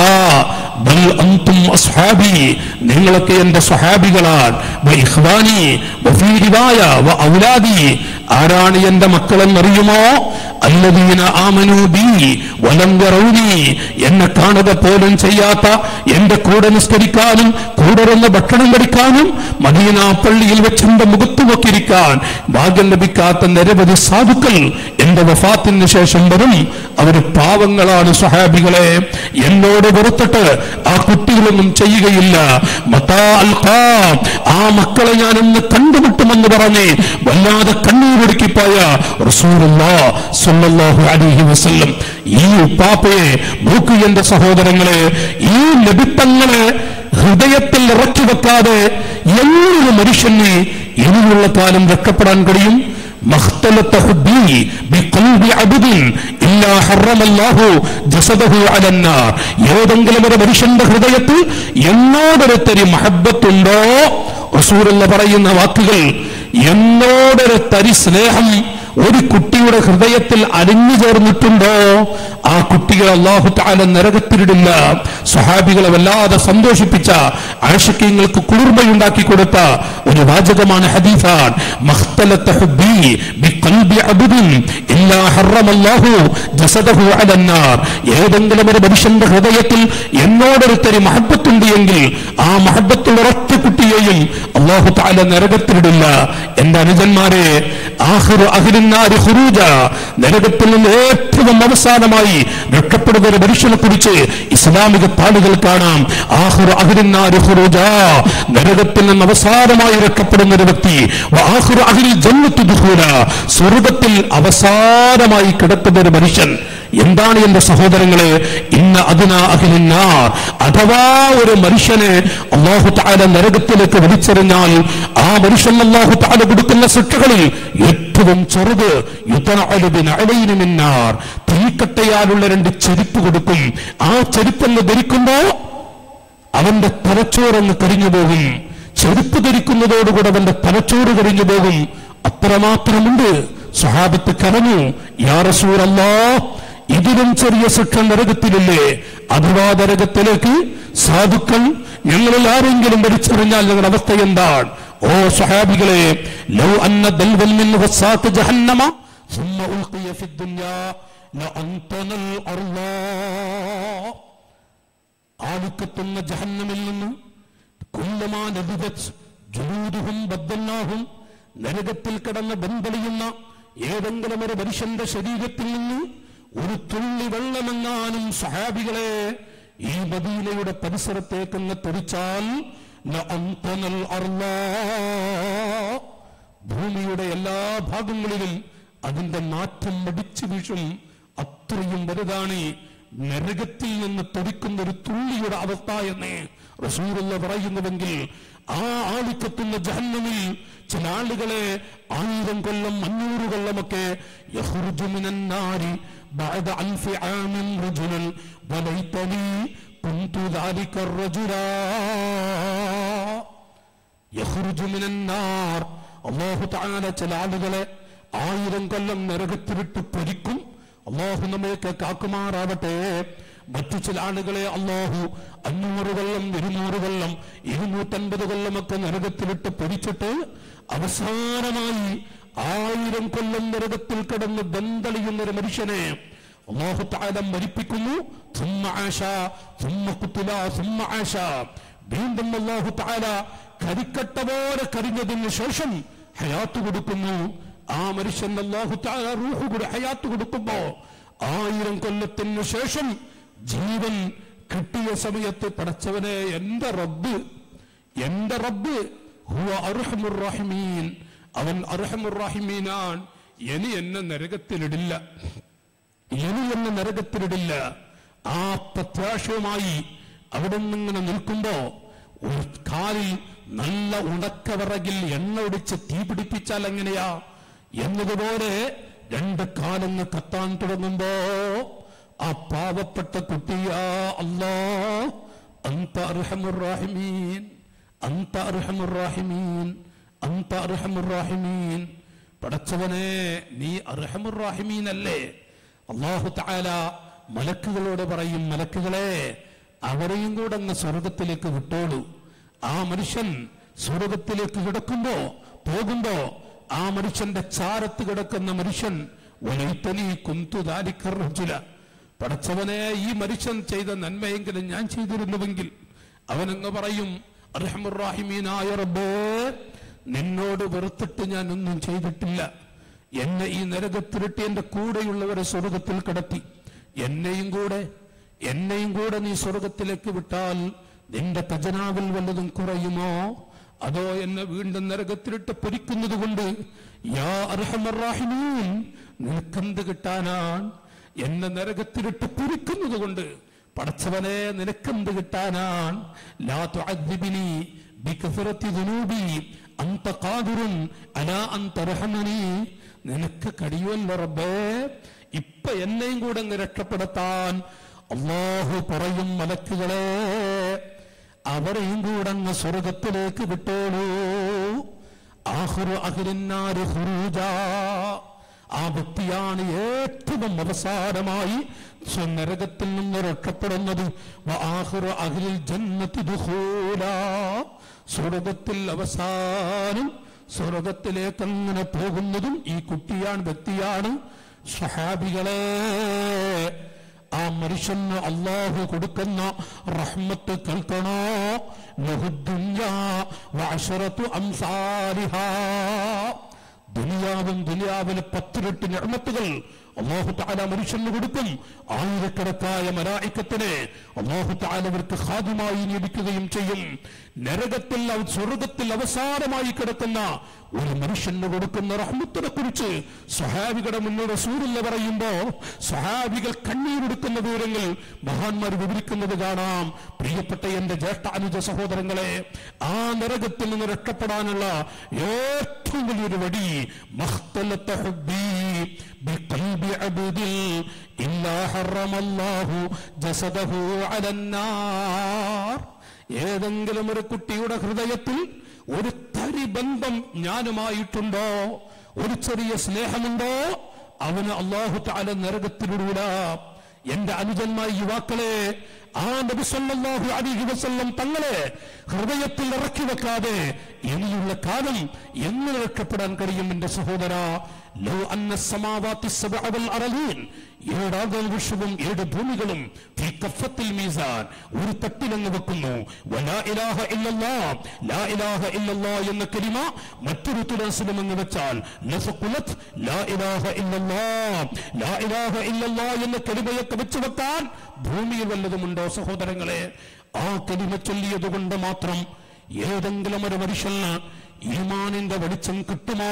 ബൽ അൻതും അസ്ഹാബി നിങ്ങളൊക്കെ എന്റെ സ്വഹാബികളാണ് വ ഇഖ്വാനി വഫീ റിവായ വ ഔലാദി ആരാണ് എന്റെ മക്കളെന്നറിയുമോ അല്ലദീന ആമനു ബി വലം യറൗനി എന്നെ കാണുക പോലും ചെയ്യാത്ത എന്റെ കൂടെ നിസ്കരിക്കാനും കൂടെ നിന്ന് ഭക്ഷണം കഴിക്കാനും മദീന പള്ളിയിൽ വെച്ച് എന്റെ മുഖത്ത് നോക്കിയിരിക്കാൻ ഭാഗ്യം ലഭിക്കാത്ത നിരവധി സാധുക്കൾ എന്റെ വഫാത്തിന് ശേഷം വരും അവര് പാവങ്ങളാണ് സഹാബികളെ എന്നോട് വെറുത്തിട്ട് ആ കുട്ടികളൊന്നും ചെയ്യുകയില്ല മത്താ അൽഖാ, ആ മക്കളെ ഞാൻ ഇന്ന് കണ്ടുമുട്ടുമെന്ന് പറഞ്ഞ് വല്ലാതെ കണ്ണീരൊടുക്കിപ്പോയ റസൂലുള്ളാഹ് സ്വല്ലല്ലാഹു അലൈഹി വസല്ലം ഈ ഉപ്പാപ്പയെ നോക്കൂ എന്റെ സഹോദരങ്ങളെ ഈ ലഭിത്തങ്ങളെ ഹൃദയത്തിൽ ഇറക്കി വെക്കാതെ എങ്ങനെ മനുഷ്യന് ഇനിയുള്ള കാലം രക്ഷപ്പെടാൻ കഴിയും مختلط حبي بقلب عبد إلا حرم الله جسده على النار ഏതെങ്കിലും ഒരു മനുഷ്യന്റെ ഹൃദയത്തിൽ എന്നോടൊരുത്തരി മഹബത്തുണ്ടോ റസൂലുള്ള പറയുന്ന വാക്കുകൾ എന്നോടൊരു തരി സ്നേഹം ഒരു കുട്ടിയുടെ ഹൃദയത്തിൽ അലിഞ്ഞു ചേർന്നിട്ടുണ്ടോ ആ കുട്ടികൾ അള്ളാഹു താല നരകത്തിരിടില്ല സ്വഹാബികളെ വല്ലാതെ സന്തോഷിപ്പിച്ച ആശക്യങ്ങൾക്ക് കുളിർമയുണ്ടാക്കി കൊടുത്ത ഒരു വാചകമാണ് ഹദീഫാൻ മഖ്തലത്ത ഹുബ്ബി ബിഖൽബി അബ്ദിൻ ഇല്ലാ ഹറമല്ലാഹു ജസദഹു അലന്നാർ ഏതെങ്കിലും ഒരു മനുഷ്യന്റെ ഹൃദയത്തിൽ എന്നോടൊരുത്തരി മഹബത്തുണ്ട് എങ്കിൽ ആ മഹബത്തുള്ള ഒരൊറ്റ കുട്ടിയെയും അള്ളാഹു താല നരകത്തിലിടില്ല എന്റെ അനുജന്മാരെ ആഹിറു അഹിരുന്നാരി ഹുറൂജ നരകത്തിൽ നിന്ന് ഏറ്റവും അവസാനമായി രക്ഷപ്പെടുന്ന ഒരു മനുഷ്യനെ കുറിച്ച് ഇസ്ലാമിക താളുകൾ കാണാം ആഹിറു അഹിരുന്നാരി ഹുറൂജ നരകത്തിൽ നിന്ന് അവസാനമായി രക്ഷപ്പെടുന്ന ഒരു വ്യക്തി ആഹിറു അഹിൽ ജന്നത്തു ദുഹൂല സ്വർഗത്തിൽ അവസാനമായി കിടക്കുന്ന ഒരു മനുഷ്യൻ എന്താണ് എന്റെ സഹോദരങ്ങളെ ഇന്ന് അതിന അഖിലിന്നാർ അഥവാ ഒരു മനുഷ്യനെ അള്ളാഹു താല നരകത്തിലേക്ക് വലിച്ചെറിഞ്ഞാൽ ആ മനുഷ്യൻ അള്ളാഹു താല കൊടുക്കുന്ന ശിക്ഷകളിൽ ഏറ്റവും ചെറുത് യുദ്ധനാർ തീക്കട്ടയാലുള്ള രണ്ട് ചെരുപ്പ് കൊടുക്കും ആ ചെരുപ്പെന്ന് ധരിക്കുമ്പോ അവന്റെ തലച്ചോറങ്ങ് കരിഞ്ഞു പോകും ചെരുപ്പ് ധരിക്കുന്നതോടുകൂടെ അവന്റെ തലച്ചോറ് കരിഞ്ഞു പോകും അത്രമാത്രമുണ്ട് സ്വഹാബത്ത് കരഞ്ഞു യാ റസൂലല്ലാ ഇതിലും ചെറിയ ശിക്ഷ നരകത്തിലില്ലേ അഥവാ നരകത്തിലേക്ക് സാധുക്കൾ ഞങ്ങളിൽ ആരെങ്കിലും വലിച്ചെറിഞ്ഞാൽ ഞങ്ങളുടെ അവസ്ഥ എന്താണ് ഓ സ്വഹാബികളെ ലൗ അന്ന ദൽവൽ മിൻ വസാത്ത് ജഹന്നമ ثم ألقي في الدنيا لأنتن الأرض ആളുക്കത്തുന്ന ജഹന്നമിൽ നിന്ന് കുല്ലമാ നദിവച്ച് ജുലൂദുഹും ബദ്ദല്ലാഹും നരകത്തിൽ കിടന്ന് ബന്ധളിയുന്ന ഏതെങ്കിലും ഒരു മനുഷ്യന്റെ ശരീരത്തിൽ നിന്ന് ഒരു തുള്ളി വെള്ളമെങ്ങാനും സഹാബികളെ ഈ മദീനയുടെ പരിസരത്തേക്കൊന്ന് തെറിച്ചാൽ ലഅൻതനൽ അർളാ. ഭൂമിയുടെ എല്ലാ ഭാഗങ്ങളിലും അതിന്റെ നാറ്റം മടിച്ചു വീഴും അത്രയും വലുതാണ് നരകത്തിൽ നിന്ന് തെറിക്കുന്ന ഒരു തുള്ളിയുടെ അവസ്ഥ എന്ന് റസൂലുള്ള പറയുന്നുവെങ്കിൽ ആ ആളിക്കത്തുന്ന ജഹന്നമിൽ ചില ആളുകളെ ആയിരം കൊല്ലം അഞ്ഞൂറ് കൊല്ലമൊക്കെ യഖ്റുജു മിനൻ നാരി ബഅദ അൽഫി ആമിൻ റജുലൻ വലൈതനി കുന്തു ذلك الرجلا യഖ്റുജു മിനൻ നാർ അല്ലാഹു തആല ചില ആളുകളെ ആയിരം കൊല്ലം നരകത്തിൽ വിട്ട് പൊരിക്കും അള്ളാഹു നമ്മയൊക്കെ കാക്കുമാറാവട്ടെ മറ്റു ചില ആളുകളെ അള്ളാഹു അഞ്ഞൂറ് കൊല്ലം ഇരുന്നൂറ് കൊല്ലം ഇരുന്നൂറ്റൻപത് കൊല്ലമൊക്കെ നരകത്തിലിട്ട് പൊരിച്ചിട്ട് അവസാനമായി ആയിരം കൊല്ലം നരകത്തിൽ കിടന്ന് ബന്ധളിയുന്ന ഒരു മനുഷ്യനെ അള്ളാഹു താല മരിപ്പിക്കുന്നു ثم عاش ثم قتل ثم عاش വീണ്ടും അള്ളാഹു താല കരിക്കട്ട പോലെ കരിഞ്ഞതിന് ശേഷം ഹയാത്ത് കൊടുക്കുന്നു ആ മനുഷ്യൻ അള്ളാഹു താല റൂഹ് കൂടെ ഹയാത്ത് കൊടുക്കുമ്പോ ആയിരം കൊല്ലത്തിന് ശേഷം ജീവൻ കിട്ടിയ സമയത്ത് പടച്ചവനെ എന്റെ റബ്ബ് എന്റെ റബ്ബ് ഹുവ അർഹമുർ റഹിമീൻ അവൻ അർഹമുർ റഹിമീനാൻ ഇനി എന്നെ നരകത്തിലിടില്ല ഇനി എന്നെ നരകത്തിലിടില്ല ആ പ്രത്യാശയുമായി അവിടെ നിന്നിങ്ങനെ നിൽക്കുമ്പോ ഒരു കാലിൽ നല്ല ഉണക്കവിറകിൽ എണ്ണ ഒടിച്ച് തീ പിടിപ്പിച്ചാൽ എങ്ങനെയാ എന്നതുപോലെ രണ്ട് കാലങ്ങ് കത്താൻ തുടങ്ങുമ്പോ ആ പാവപ്പെട്ട കുട്ടിയാ അല്ലാ അന്ത അർഹമുറാഹിമീൻ അന്ത അർഹമുറാഹിമീൻ അന്ത അർഹമുറാഹിമീൻ പടച്ചവനെ നീ അർഹമുറാഹിമീൻ അല്ലേ അള്ളാഹു താല മലക്കുകളോട് പറയും മലക്കുകളെ അവരെയും കൂടെ അങ്ങ് സ്വർഗത്തിലേക്ക് വിട്ടോളൂ ആ മനുഷ്യൻ സ്വർഗത്തിലേക്ക് കിടക്കുമ്പോ പോകുമ്പോ ആ മനുഷ്യന്റെ ചാരത്ത് കിടക്കുന്ന മനുഷ്യൻ വലൈത്തനി കുന്തു ദാരിക്കറുചില പടച്ചവനെ ഈ മനുഷ്യൻ ചെയ്ത നന്മയെങ്കിലും ഞാൻ ചെയ്തിരുന്നുവെങ്കിൽ അവനങ്ങ് പറയും അർഹമുറാഹിമീനായ റബ്ബേ നിന്നോട് വെറുത്തിട്ട് ഞാൻ ഒന്നും ചെയ്തിട്ടില്ല എന്നെ ഈ നരകത്തിലിട്ട് എന്റെ കൂടെയുള്ളവരെ സ്വർഗത്തിൽ കിടത്തി എന്നെയും കൂടെ എന്നെയും കൂടെ നീ സ്വർഗത്തിലേക്ക് വിട്ടാൽ നിന്റെ ഖജനാവിൽ വല്ലതും കുറയുമോ അതോ എന്നെ വീണ്ടും നരകത്തിലിട്ട് പൊരിക്കുന്നത് കൊണ്ട് യാ അർഹമറാഹിമീൻ നിനക്കെന്ത് കിട്ടാനാണ് എന്നെ നരകത്തിലിട്ട് പൊരിക്കുന്നത് കൊണ്ട് പടച്ചവനെ നിനക്കെന്ത് കിട്ടാനാണ് ലാ തുഅദ്ദിബിനി ബികഫറത്തി ദുനൂബി അന്ത ഖാദിറുൻ അലാ അൻ തർഹമനി നിനക്ക് കഴിയുമല്ലോ റബ്ബേ ഇപ്പൊ എന്നെയും കൂടെ അങ്ങ് രക്ഷപ്പെടുത്താൻ അള്ളാഹു പറയും മലക്കുകളെ അവരെയും കൂടെ അങ്ങ് സ്വർഗത്തിലേക്ക് വിട്ടോളൂ ആഹുറു അഹിരന്നാര് ഹുറൂജ ആ വ്യക്തിയാണ് ഏറ്റവും അവസാനമായി നരകത്തിൽ നിന്ന് രക്ഷപ്പെടുന്നത് വആഖിറു അഹ്ലിൽ ജന്നത്തി ദുഖൂലാ. സ്വർഗത്തിൽ അവസാനം സ്വർഗത്തിലേക്ക് അങ്ങനെ പോകുന്നതും ഈ കുട്ടിയാണ് വ്യക്തിയാണ് സഹാബികളെ ആ മനുഷ്യന് അള്ളാഹു കൊടുക്കുന്ന റഹ്മത്ത് കേൾക്കണോ ലഹുദ്ദുന്യാ വഅശറത്തു അംസാലിഹാ ദുനിയാവും ദുനിയാവിലെ പത്തിരട്ടി നിർമ്മത്തുകൾ അള്ളാഹു താല മനുഷ്യന് കൊടുക്കും ആയിരക്കണക്കായ മലായിക്കത്തിനെ അള്ളാഹു താല അവർക്ക് ഹാദ്യമായി നിയമിക്കുകയും ചെയ്യും നരകത്തിൽ അവ- സ്വർഗത്തിൽ അവസാനമായി കിടക്കുന്ന ഒരു മനുഷ്യന് കൊടുക്കുന്ന റഹ്മത്തിനെ കുറിച്ച് സഹാബികളുടെ മുന്നോട് സൂര്യല്ല പറയുമ്പോ സഹാബികൾ കണ്ണീരെടുക്കുന്ന വിവരങ്ങൾ മഹാന്മാർ വിവരിക്കുന്നത് കാണാം പ്രിയപ്പെട്ട എന്റെ ജ്യേഷ്ഠ അനുജ സഹോദരങ്ങളെ ആ നരകത്തിൽ നിന്ന് രക്ഷപ്പെടാനുള്ള ഏറ്റവും വലിയൊരു വടി മഖ്തലത്ത ഹുബ്ബി ബിഖൽബി അബ്ദിൽ ഇല്ലാ ഹറമല്ലാഹു ജസദഹു അലന്നാർ ഏതെങ്കിലും ഒരു കുട്ടിയുടെ ഹൃദയത്തിൽ ഒരു തരി ബന്ധം ഞാനുമായിട്ടുണ്ടോ ഒരു ചെറിയ സ്നേഹമുണ്ടോ അവന് അള്ളാഹു താല നരകത്തിലിടൂല എന്റെ അനുജന്മായ യുവാക്കളെ ആ നബി സല്ലല്ലാഹു അലൈഹി വസല്ലം തങ്ങളെ ഹൃദയത്തിൽ ഇറക്കി വെക്കാതെ ഇനിയുള്ള കാലം എങ്ങനെ രക്ഷപ്പെടാൻ കഴിയും എന്റെ സഹോദര ലോ അന്ന സമാവാത്തി സബഅ വൽ അറളീൻ ഏഴാകാം വൃക്ഷവും ഏഴ് ഭൂമികളും ഫീ കഫത്തിൽ മീസാൻ ഒരു തട്ടിലങ്ങ് വെക്കുന്നു വലാ ഇലാഹ ഇല്ലല്ലാ ലാ ഇലാഹ ഇല്ലല്ലാ എന്ന കലിമ മറ്റൊരു തുലാസിലും അങ്ങ് വെച്ചാൽ ലസഖുലത് ലാ ഇലാഹ ഇല്ലല്ലാ ലാ ഇലാഹ ഇല്ലല്ലാ എന്ന കലിമയൊക്കെ വെച്ച് വെക്കാൻ ഭൂമിയിൽ വല്ലതുമുണ്ടോ സഹോദരങ്ങളെ ആ കലിമ ചൊല്ലിയത് കൊണ്ട് മാത്രം ഏതെങ്കിലും ഒരു മനുഷ്യന് ഈമാനിന്റെ വെളിച്ചം കിട്ടുമോ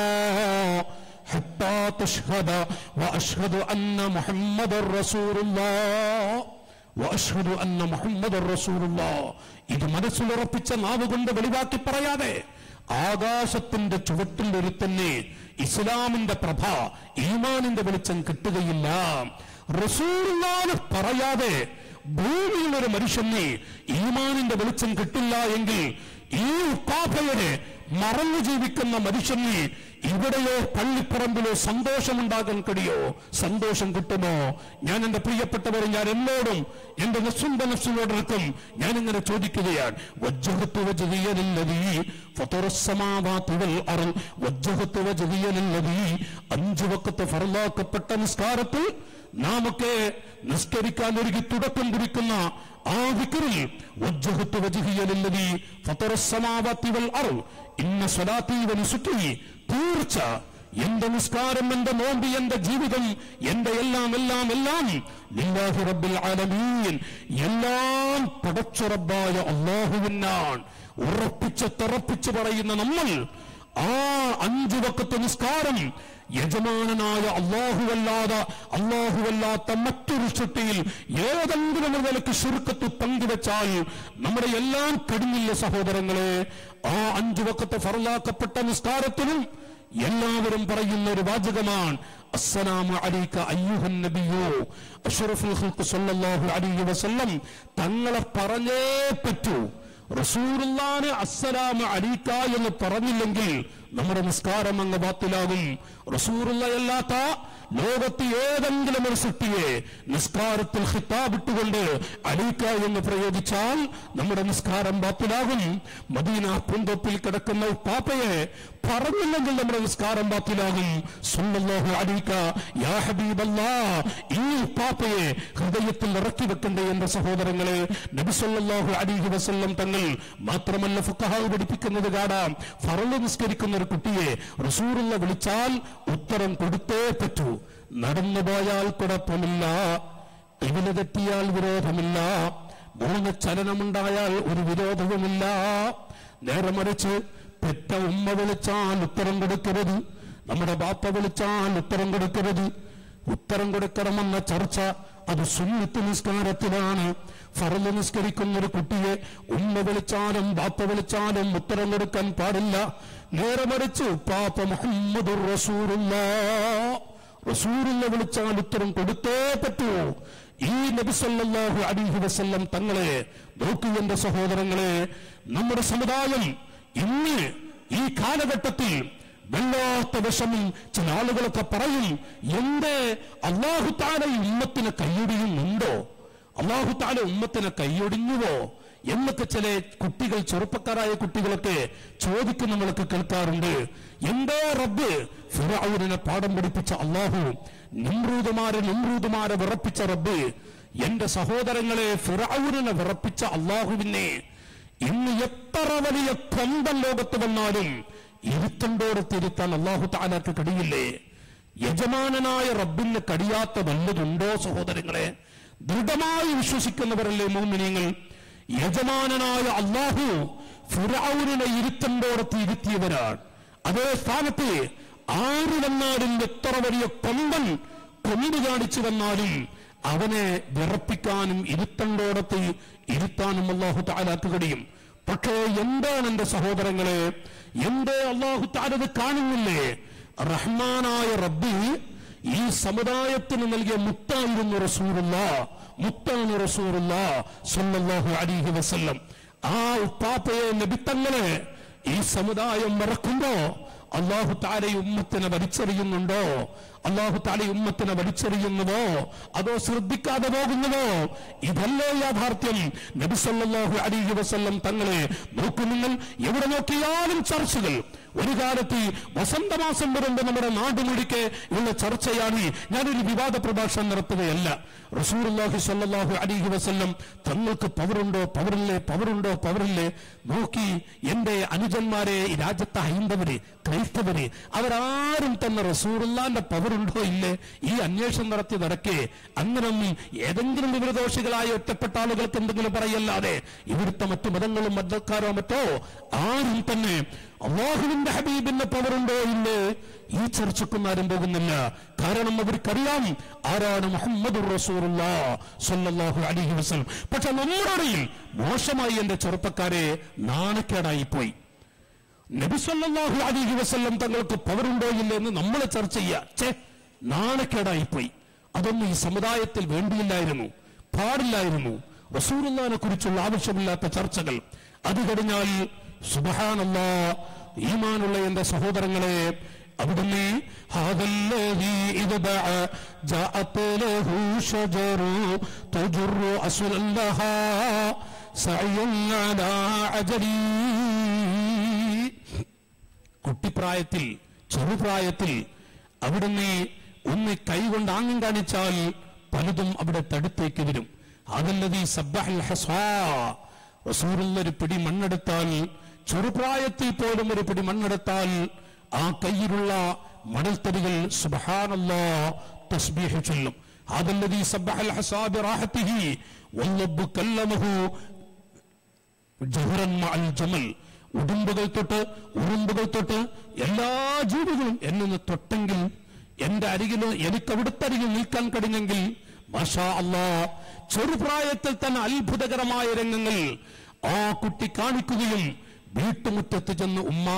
حتى تشهد وأشهد أن محمد رسول الله وأشهد أن محمد رسول الله ഇത് മനസ്സിലുറപ്പിച്ച നാവ് കൊണ്ട് വെളിവാക്കി പറയാതെ ആകാശത്തിന്റെ ചുവട്ടിൽ ഒരു തന്നെ ഇസ്ലാമിന്റെ പ്രഭ ഈമാനിന്റെ വെളിച്ചം കിട്ടുകയില്ല റസൂലുള്ളാഹ് പറയാതെ ഭൂമിയിൽ ഒരു മനുഷ്യന് ഈമാനിന്റെ വെളിച്ചം കിട്ടില്ല എങ്കിൽ ഈ ഉപ്പാഭയനെ മറന്നു ജീവിക്കുന്ന മനുഷ്യന് ഇവിടെയോ പള്ളിപ്പറമ്പിലോ സന്തോഷമുണ്ടാകാൻ കഴിയോ സന്തോഷം കിട്ടുമോ ഞാൻ എന്റെ പ്രിയപ്പെട്ടവരെ ഞാൻ എന്നോടും എന്റെ നസ്സുണ്ട നസ്സുനോടൊപ്പം ഞാൻ ഇങ്ങനെ ചോദിക്കുകയാണ് വജ്ജഹത്തു വജ്ഹിയലില്ലദീ ഫതറസ്സമാവാതി വൽ അർൾ വജ്ജഹത്തു വജ്ഹിയലില്ലദീ അഞ്ചു വക്കത്ത് ഫർലാക്കപ്പെട്ട നിസ്കാരത്തിൽ നാമൊക്കെ നിസ്കരിക്കാൻ ഒരുക്കി തുടക്കം കുറിക്കുന്ന ആ വിക്രിൽ വജ്ജഹത്തു വജ്ഹിയലില്ലദീ ഫതറസ്സമാവാതി വൽ അർൾ ഇന്ന സ്വലാത്തി വ നുസുക്കി തീർച്ച എന്റെ നിസ്കാരം എന്റെ നോമ്പ് എന്റെ ജീവിതം എന്റെ എല്ലാം എല്ലാം എല്ലാം ലില്ലാഹി റബ്ബിൽ ആലമീൻ എല്ലാം പടച്ച റബ്ബായ അള്ളാഹുവിനാണ് ഉറപ്പിച്ച് തറപ്പിച്ച് പറയുന്ന നമ്മൾ ആ അഞ്ചു വക്കത്ത് നിസ്കാരം യജമാനനായ അള്ളാഹുവല്ലാതെ അള്ളാഹുവല്ലാത്ത മറ്റൊരു സൃഷ്ടിയിൽ ഏതെങ്കിലും ഒരു നിലക്ക് ശുരുക്കത്ത് പങ്കുവെച്ചാൽ നമ്മുടെ എല്ലാം കടിഞ്ഞില്ല സഹോദരങ്ങളെ ആ അഞ്ചു വക്കത്ത് ഫറലാക്കപ്പെട്ട നിസ്കാരത്തിനും എല്ലാവരും പറയുന്ന ഒരു വാചകമാണ് അസ്സലാമു അലൈക അയ്യുഹൻ നബിയോ അഷ്റഫുൽ ഖൽഖ് സല്ലല്ലാഹു അലൈഹി വസല്ലം തങ്ങളെ പറഞ്ഞേ പറ്റൂ റസൂലുള്ളാനെ അസ്സലാമു അലൈക എന്ന് പറഞ്ഞില്ലെങ്കിൽ നമ്മുടെ നിസ്കാരം അങ്ങ് ബാത്തിലാകും റസൂറുള്ളയല്ലാത്ത ലോകത്ത് ഏതെങ്കിലും ഒരു സൃഷ്ടിയെ നിസ്കാരത്തിൽ ഹിത്താബിട്ടുകൊണ്ട് അലീക്ക എന്ന് പ്രയോഗിച്ചാൽ നമ്മുടെ നിസ്കാരം ബാത്തിലാകും മദീന പൂന്തോപ്പിൽ കിടക്കുന്ന പാപ്പയെ പറഞ്ഞില്ലെങ്കിൽ നമ്മുടെ നിസ്കാരം ബാത്തിലാകും സുല്ലല്ലാഹു അലീക്ക യാ ഹബീബല്ലാ ഈ പാപ്പയെ ഹൃദയത്തിൽ ഇറക്കി വെക്കണ്ടേ എന്റെ സഹോദരങ്ങളെ നബി സല്ലല്ലാഹു അലൈഹി വസല്ലം തങ്ങൾ മാത്രമല്ല ഫുഖഹാവ് പഠിപ്പിക്കുന്നത് കാണാം ഫറള് നിസ്കരിക്കുന്ന ഒരു കുട്ടിയെ റസൂറുള്ള വിളിച്ചാൽ ഉത്തരം കൊടുത്തേ പറ്റൂ നടന്നു പോയാൽ കുഴപ്പമില്ല ഇവന് തെറ്റിയാൽ വിരോധമില്ല മൂന്ന് ചലനമുണ്ടായാൽ ഒരു വിരോധവുമില്ല നേരെ മറിച്ച് പെറ്റ ഉമ്മ വിളിച്ചാൽ ഉത്തരം കൊടുക്കരുത് നമ്മുടെ ബാപ്പ വിളിച്ചാൽ ഉത്തരം കൊടുക്കരുത് ഉത്തരം കൊടുക്കണമെന്ന ചർച്ച അത് സുന്നിത്ത് നിസ്കാരത്തിലാണ് ഫറല് നിസ്കരിക്കുന്ന ഒരു കുട്ടിയെ ഉമ്മ വിളിച്ചാലും ബാപ്പ വിളിച്ചാലും ഉത്തരം കൊടുക്കാൻ പാടില്ല നേരെ മറിച്ച് പാപ്പ മുഹമ്മദ് റസൂറുള്ള വിളിച്ചാൽ ഉത്തരം കൊടുത്തേ പറ്റൂ ഈ നബിസല്ലാഹു അലിഹി വസല്ലം തങ്ങളെ നോക്കൂ എന്റെ സഹോദരങ്ങളെ നമ്മുടെ സമുദായം ഇന്ന് ഈ കാലഘട്ടത്തിൽ വല്ലാത്ത വിഷമം ചില ആളുകളൊക്കെ പറയും എന്റെ അള്ളാഹു താല ഉമ്മത്തിനെ കൈയൊടിയുന്നുണ്ടോ അള്ളാഹു താല ഉമ്മത്തിനെ കൈയൊടിഞ്ഞുവോ എന്നൊക്കെ ചില കുട്ടികൾ ചെറുപ്പക്കാരായ കുട്ടികളൊക്കെ ചോദിക്കുന്ന നമ്മളൊക്കെ കേൾക്കാറുണ്ട് എന്തോ റബ്ബ് ഫിറൌനെ പാഠം പഠിപ്പിച്ച അള്ളാഹു നിമ്രൂതുമാരെ നിമ്രൂതുമാരെ വിറപ്പിച്ച റബ്ബ് എന്റെ സഹോദരങ്ങളെ ഫിറൌനെ വിറപ്പിച്ച അള്ളാഹുവിനെ ഇന്ന് എത്ര വലിയ കൊമ്പൻ ലോകത്ത് വന്നാലും ഇരുത്തണ്ടോടത്തിരുത്താൻ അള്ളാഹു താലാക്ക് കഴിയില്ലേ യജമാനനായ റബ്ബിന് കഴിയാത്ത വല്ലതുണ്ടോ സഹോദരങ്ങളെ ദൃഢമായി വിശ്വസിക്കുന്നവരല്ലേ മോമിനിയങ്ങൾ യജമാനനായ അള്ളാഹു ഫിറൌനെ ഇരുത്തണ്ടോടത്ത് ഇരുത്തിയവരാണ് അതേ സ്ഥാനത്ത് ആര് വന്നാലും എത്ര വലിയ കൊമ്പൻ കൊമ്പ് കാണിച്ചു വന്നാലും അവനെ വിറപ്പിക്കാനും ഇരുത്തണ്ടോടത്ത് ഇരുത്താനും അള്ളാഹു താലാക്ക് കഴിയും പക്ഷേ എന്താണ് എന്റെ സഹോദരങ്ങളെ എന്തേ അള്ളാഹു താലത് കാണുന്നില്ലേ റഹ്മാനായ റബ്ബി ഈ സമുദായത്തിന് നൽകിയ മുത്തായിരുന്നു റസൂറുള്ള മുത്താണ് റസൂറുള്ള സല്ലല്ലാഹു അലൈഹി വസല്ലം ആ ഉപ്പാപ്പയെ നബിത്തങ്ങളെ ഈ സമുദായം മറക്കുമ്പോ അള്ളാഹു താല ഉമ്മത്തിനെ വലിച്ചെറിയുന്നുണ്ടോ അള്ളാഹു താല ഉമ്മത്തിനെ വലിച്ചെറിയുന്നതോ അതോ ശ്രദ്ധിക്കാതെ പോകുന്നതോ ഇതല്ലേ യാഥാർത്ഥ്യം നബി സല്ലല്ലാഹു അലൈഹി വസല്ലം തങ്ങളെ നോക്കൂ നിങ്ങൾ എവിടെ നോക്കിയാലും ചർച്ചകൾ ഒരു കാലത്ത് വസന്തമാസം വരുമ്പോൾ നമ്മുടെ നാട് മുഴുക്കെ ഉള്ള ചർച്ചയാണ് ഞാനൊരു വിവാദ പ്രഭാഷണം നടത്തുകയല്ല റസൂർല്ലാഹി സല്ലാഹു അലിഹി വസല്ലം തങ്ങൾക്ക് പവറുണ്ടോ പവറില്ലേ പവറുണ്ടോ പവറില്ലേ നോക്കി എന്റെ അനുജന്മാരെ ഈ രാജ്യത്തെ ഹൈന്ദവര് ക്രൈസ്തവര് അവരാരും തന്നെ റസൂറുല്ലാന്റെ പവറുണ്ടോ ഇല്ലേ ഈ അന്വേഷണം നടത്തി നടക്കേ അങ്ങനൊന്നും ഏതെങ്കിലും വിവരദോഷികളായ ഒറ്റപ്പെട്ട ആളുകൾക്ക് എന്തെങ്കിലും പറയല്ലാതെ ഇവിടുത്തെ മറ്റു മതങ്ങളും മതക്കാരോ മറ്റോ ആരും തന്നെ അള്ളാഹുവിന്റെ ഹബീബിന്റെ പവറുണ്ടോ ഇല്ലേ ഈ ചർച്ചക്കൊന്നും ആരും പോകുന്നില്ല കാരണം അവർക്കറിയാം ആരാണ് മുഹമ്മദ് സല്ലല്ലാഹു അലൈഹി വസല്ലം പക്ഷെ നമ്മുടെ ഇടയിൽ മോശമായി എന്റെ ചെറുപ്പക്കാരെ നാണക്കേടായി പോയി നബി സല്ലല്ലാഹു അലൈഹി വസല്ലം തങ്ങൾക്ക് പവറുണ്ടോ ഇല്ലേ എന്ന് നമ്മൾ ചർച്ച ചെയ്യാ ചേ നാണക്കേടായി പോയി അതൊന്നും ഈ സമുദായത്തിൽ വേണ്ടിയില്ലായിരുന്നു പാടില്ലായിരുന്നു റസൂലുള്ളാഹിനെ കുറിച്ചുള്ള ആവശ്യമില്ലാത്ത ചർച്ചകൾ അത് കഴിഞ്ഞാൽ സുബഹാനല്ലാ ഈമാനുള്ള എന്റെ സഹോദരങ്ങളെ അവിടുന്ന് هذا الذي إذا باع جاءت له شجر تجر أصلا لها سعي على عجلي കുട്ടിപ്രായത്തിൽ ചെറുപ്രായത്തിൽ അവിടുന്ന് ഒന്ന് കൈകൊണ്ട് ആംഗം കാണിച്ചാൽ പലതും അവിടെ തടുത്തേക്ക് വരും അതല്ലത് ഈ സബ്ബഹൽ ഹസാ റസൂലുള്ള ഒരു പിടി മണ്ണെടുത്താൽ ചെറുപ്രായത്തിൽ പോലും ഒരു പിടി മണ്ണെടുത്താൽ ആ കയ്യിലുള്ള മണൽത്തരികൾ സുബ്ഹാനല്ലാ തസ്ബീഹ് ചൊല്ലും هذا سبح الحصى براحته واللب كلمه ജഹറൻ മഅൽ ജമൽ ഉടുമ്പുകൾ തൊട്ട് ഉറുമ്പുകൾ തൊട്ട് എല്ലാ ജീവികളും എന്നെ തൊട്ടെങ്കിൽ എന്റെ അരികിൽ എനിക്ക് അവിടുത്തെ അരികിൽ നിൽക്കാൻ കഴിഞ്ഞെങ്കിൽ മാഷാ അല്ലാ ചെറുപ്രായത്തിൽ തന്നെ അത്ഭുതകരമായ രംഗങ്ങൾ ആ കുട്ടി കാണിക്കുകയും വീട്ടുമുറ്റത്ത് ചെന്ന് ഉമ്മാ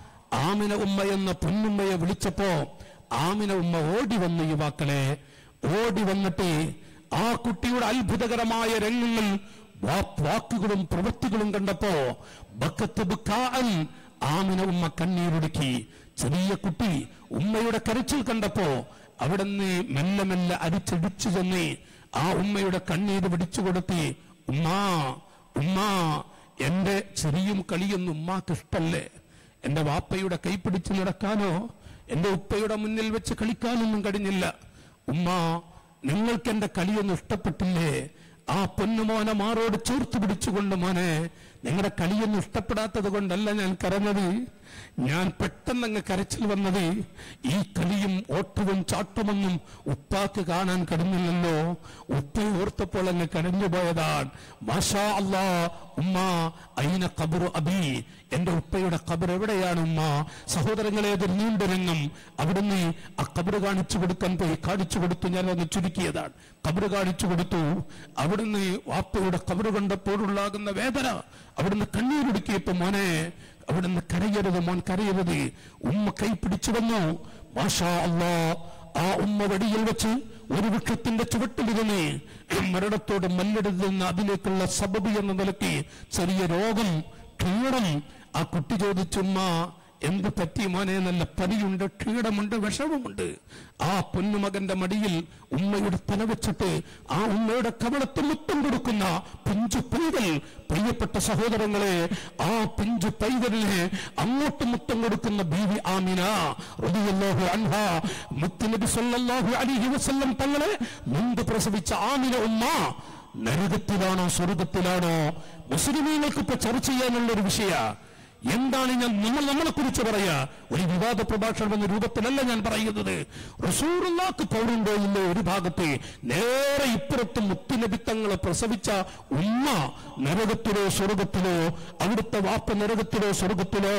ആമിന ഉമ്മ എന്ന പൊന്നുമ്മയെ വിളിച്ചപ്പോ ആമിന ഉമ്മ ഓടി വന്നു യുവാക്കളെ ഓടി വന്നിട്ട് ആ കുട്ടിയുടെ അത്ഭുതകരമായ രംഗങ്ങൾ വാ- വാക്കുകളും പ്രവൃത്തികളും കണ്ടപ്പോ ബക്കത്ത് ബുക്കാഅൻ ആമിന ഉമ്മ കണ്ണീരൊടുക്കി ചെറിയ കുട്ടി ഉമ്മയുടെ കരച്ചിൽ കണ്ടപ്പോ അവിടുന്ന് മെല്ലെ മെല്ലെ അരിച്ചടിച്ചു ചെന്ന് ആ ഉമ്മയുടെ കണ്ണീര് പിടിച്ചു കൊടുത്തി ഉമ്മാ ഉമ്മാ എന്റെ ചെറിയും കളിയൊന്നും ഉമ്മാക്ക് ഇഷ്ടല്ലേ എന്റെ വാപ്പയുടെ കൈ പിടിച്ചു നടക്കാനോ എന്റെ ഉപ്പയുടെ മുന്നിൽ വെച്ച് കളിക്കാനൊന്നും കഴിഞ്ഞില്ല ഉമ്മ നിങ്ങൾക്ക് എന്റെ കളിയൊന്നും ഇഷ്ടപ്പെട്ടില്ലേ ആ പൊന്നുമോനെ മാറോട് ചേർത്ത് പിടിച്ചുകൊണ്ട് മോനെ നിങ്ങളുടെ കളിയൊന്നും ഇഷ്ടപ്പെടാത്തത് കൊണ്ടല്ല ഞാൻ കരഞ്ഞത് ഞാൻ പെട്ടെന്ന് അങ്ങ് കരച്ചിൽ വന്നത് ഈ കളിയും ഓട്ടവും ചാട്ടുമൊന്നും ഉപ്പാക്ക് കാണാൻ കഴിഞ്ഞില്ലല്ലോ ഉപ്പ ഓർത്തപ്പോൾ അങ്ങ് കരഞ്ഞു പോയതാണ് മാഷാ അല്ലാ ഉമ്മ അയിന കബറു അബി എന്റെ ഉപ്പയുടെ കബർ എവിടെയാണ് ഉമ്മ സഹോദരങ്ങളെ ഒരു നീണ്ട രംഗം അവിടുന്ന് ആ കബർ കാണിച്ചു കൊടുക്കാൻ പോയി കാണിച്ചു കൊടുത്തു ഞാൻ ഒന്ന് ചുരുക്കിയതാണ് കബർ കാണിച്ചു കൊടുത്തു അവിടുന്ന് വാപ്പയുടെ കബർ കണ്ടപ്പോഴുള്ളാകുന്ന വേദന അവിടുന്ന് കണ്ണീരൊടുക്കിയപ്പോ മോനെ അവിടുന്ന് കരയരുത് മോൻ കരയരുത് ഉമ്മ കൈ പിടിച്ചു വന്നു മാഷാ അല്ലാ ആ ഉമ്മ വടിയിൽ വെച്ച് ഒരു വൃക്ഷത്തിന്റെ ചുവട്ടിലിരുന്ന് മരണത്തോട് മല്ലെടുത്തുന്ന അതിലേക്കുള്ള സബബ് എന്ന നിലയ്ക്ക് ചെറിയ രോഗം ക്ഷീണം ആ കുട്ടി ചോദിച്ചുമ്മ എന്ത് പറ്റി മോനെ നല്ല പനിയുണ്ട് ക്ഷീണമുണ്ട് വിഷമമുണ്ട് ആ പൊന്നുമകന്റെ മടിയിൽ ഉമ്മയുടെ തല വെച്ചിട്ട് ആ ഉമ്മയുടെ കവളത്ത് മുത്തം കൊടുക്കുന്ന പിഞ്ചു പൈതൽ പ്രിയപ്പെട്ട സഹോദരങ്ങളെ ആ പിഞ്ചു പൈതലിനെ അങ്ങോട്ട് മുത്തം കൊടുക്കുന്ന ബീവി ആമിന റളിയല്ലാഹു അൻഹ മുത്തുനബി സല്ലല്ലാഹു അലൈഹി വസല്ലം തങ്ങളെ മുമ്പ് പ്രസവിച്ച ആമിന ഉമ്മ നരകത്തിലാണോ സ്വർഗത്തിലാണോ മുസ്ലിമീങ്ങൾക്ക് ഇപ്പൊ ചർച്ച ചെയ്യാനുള്ള ഒരു വിഷയ എന്താണ് ഞാൻ നമ്മൾ നമ്മളെ കുറിച്ച് പറയാ ഒരു വിവാദ പ്രഭാഷണം എന്ന രൂപത്തിലല്ല ഞാൻ പറയുന്നത് റസൂറുള്ളാക്ക് പൗരുണ്ടോ ഇല്ലോ ഒരു ഭാഗത്ത് നേരെ ഇപ്പുറത്ത് മുത്തുനബിത്തങ്ങളെ പ്രസവിച്ച ഉമ്മ നരകത്തിലോ സ്വർഗത്തിലോ അവിടുത്തെ വാപ്പ നരകത്തിലോ സ്വർഗത്തിലോ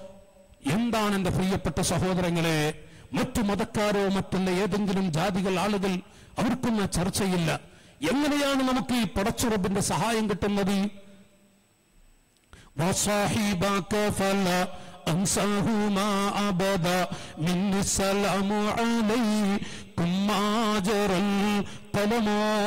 എന്താണ് എന്റെ പ്രിയപ്പെട്ട സഹോദരങ്ങളെ മറ്റു മതക്കാരോ മറ്റുള്ള ഏതെങ്കിലും ജാതികൾ ആളുകൾ അവർക്കൊന്നും ചർച്ചയില്ല എങ്ങനെയാണ് നമുക്ക് ഈ പടച്ചുറബിന്റെ സഹായം കിട്ടുന്നത് وصاحبك فلا أنساهما أبدا مني السلام عليكم ما جرى القلم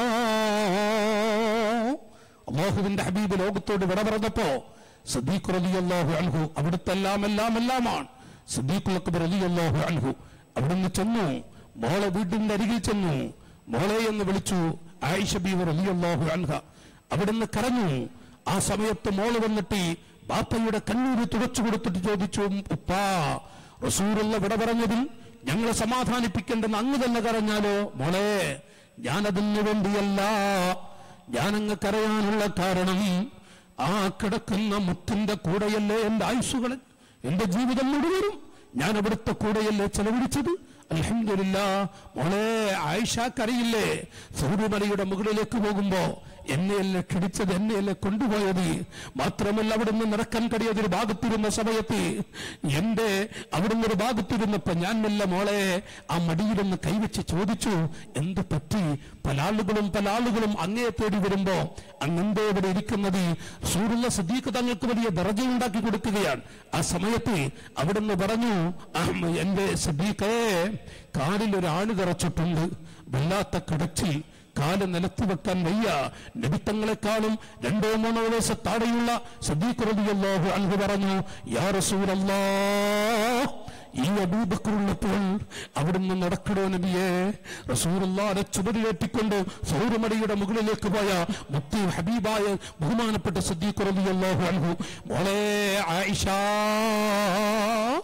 അള്ളാഹുവിന്റെ ഹബീബ് ലോകത്തോട് വിട പറഞ്ഞപ്പോ സദീഖ് റളിയല്ലാഹു അൻഹു അവിടുത്തെ എല്ലാം എല്ലാം എല്ലാമാണ് സദീഖുൽ അക്ബർ റളിയല്ലാഹു അൻഹു അവിടുന്ന് ചെന്നു മോളെ വീടിന്റെ അരികിൽ ചെന്നു മോളെ എന്ന് വിളിച്ചു ആയിഷ ബീവർ റളിയല്ലാഹു അൻഹ അവിടുന്ന് കരഞ്ഞു ആ സമയത്ത് മോള് വന്നിട്ട് ഈ ബാപ്പയുടെ കണ്ണീര് തുടച്ചു കൊടുത്തിട്ട് ചോദിച്ചു ഉപ്പാ റസൂറുള്ള വിട പറഞ്ഞതിൽ ഞങ്ങളെ സമാധാനിപ്പിക്കേണ്ടെന്ന് അങ്ങ് തന്നെ കരഞ്ഞാലോ മോളെ ഞാനതിനു വേണ്ടിയല്ല ഞാനങ്ങ് കരയാനുള്ള കാരണം ആ കിടക്കുന്ന മുത്തിന്റെ കൂടെയല്ലേ എന്റെ ആയുസ്സുകൾ എന്റെ ജീവിതം മുഴുവനും ഞാൻ അവിടുത്തെ കൂടെയല്ലേ ചെലവഴിച്ചത് അലഹമില്ല മോളെ ആയിഷാക്കറിയില്ലേ സൂര്യമലയുടെ മുകളിലേക്ക് പോകുമ്പോ എന്നെയല്ലേ ക്ഷണിച്ചത് എന്നെയല്ലേ കൊണ്ടുപോയത് മാത്രമല്ല അവിടുന്ന് നടക്കാൻ കഴിയാതെ ഒരു ഭാഗത്തിരുന്ന സമയത്ത് എന്റെ അവിടുന്ന് ഒരു ഭാഗത്തിരുന്നപ്പോ ഞാൻ മെല്ലെ മോളെ ആ മടിയിലൊന്ന് കൈവച്ച് ചോദിച്ചു എന്ത് പറ്റി പല ആളുകളും പല ആളുകളും അങ്ങേ തേടി വരുമ്പോ അങ്ങെന്തേ ഇവിടെ ഇരിക്കുന്നത് സൂറുള്ള സദീഖ് തങ്ങൾക്ക് വലിയ ദർജയുണ്ടാക്കി കൊടുക്കുകയാണ് ആ സമയത്ത് അവിടുന്ന് പറഞ്ഞു "അഹ്, എന്റെ സദീഖേ കാലിൽ ഒരു ആണി തറച്ചിട്ടുണ്ട് വല്ലാത്ത കടച്ചിൽ കാല് നിലത്ത് വെക്കാൻ വയ്യ നബിത്തങ്ങളെക്കാളും രണ്ടോ മൂന്നോ വയസ്സ് താഴെയുള്ള സദീഖ് റളിയല്ലാഹു അൻഹു പറഞ്ഞു യാ റസൂലല്ലാഹ് ഈ അബൂബക്കറുള്ളപ്പോൾ അവിടുന്ന് നടക്കണോ നബിയെ റസൂറുള്ളാരെ ചുമരിലേറ്റിക്കൊണ്ട് സൗരമടിയുടെ മുകളിലേക്ക് പോയ മുത്തി ഹബീബായ ബഹുമാനപ്പെട്ട സദ്ദീഖ് റളിയല്ലാഹു അൻഹു മോളെ ആയിഷ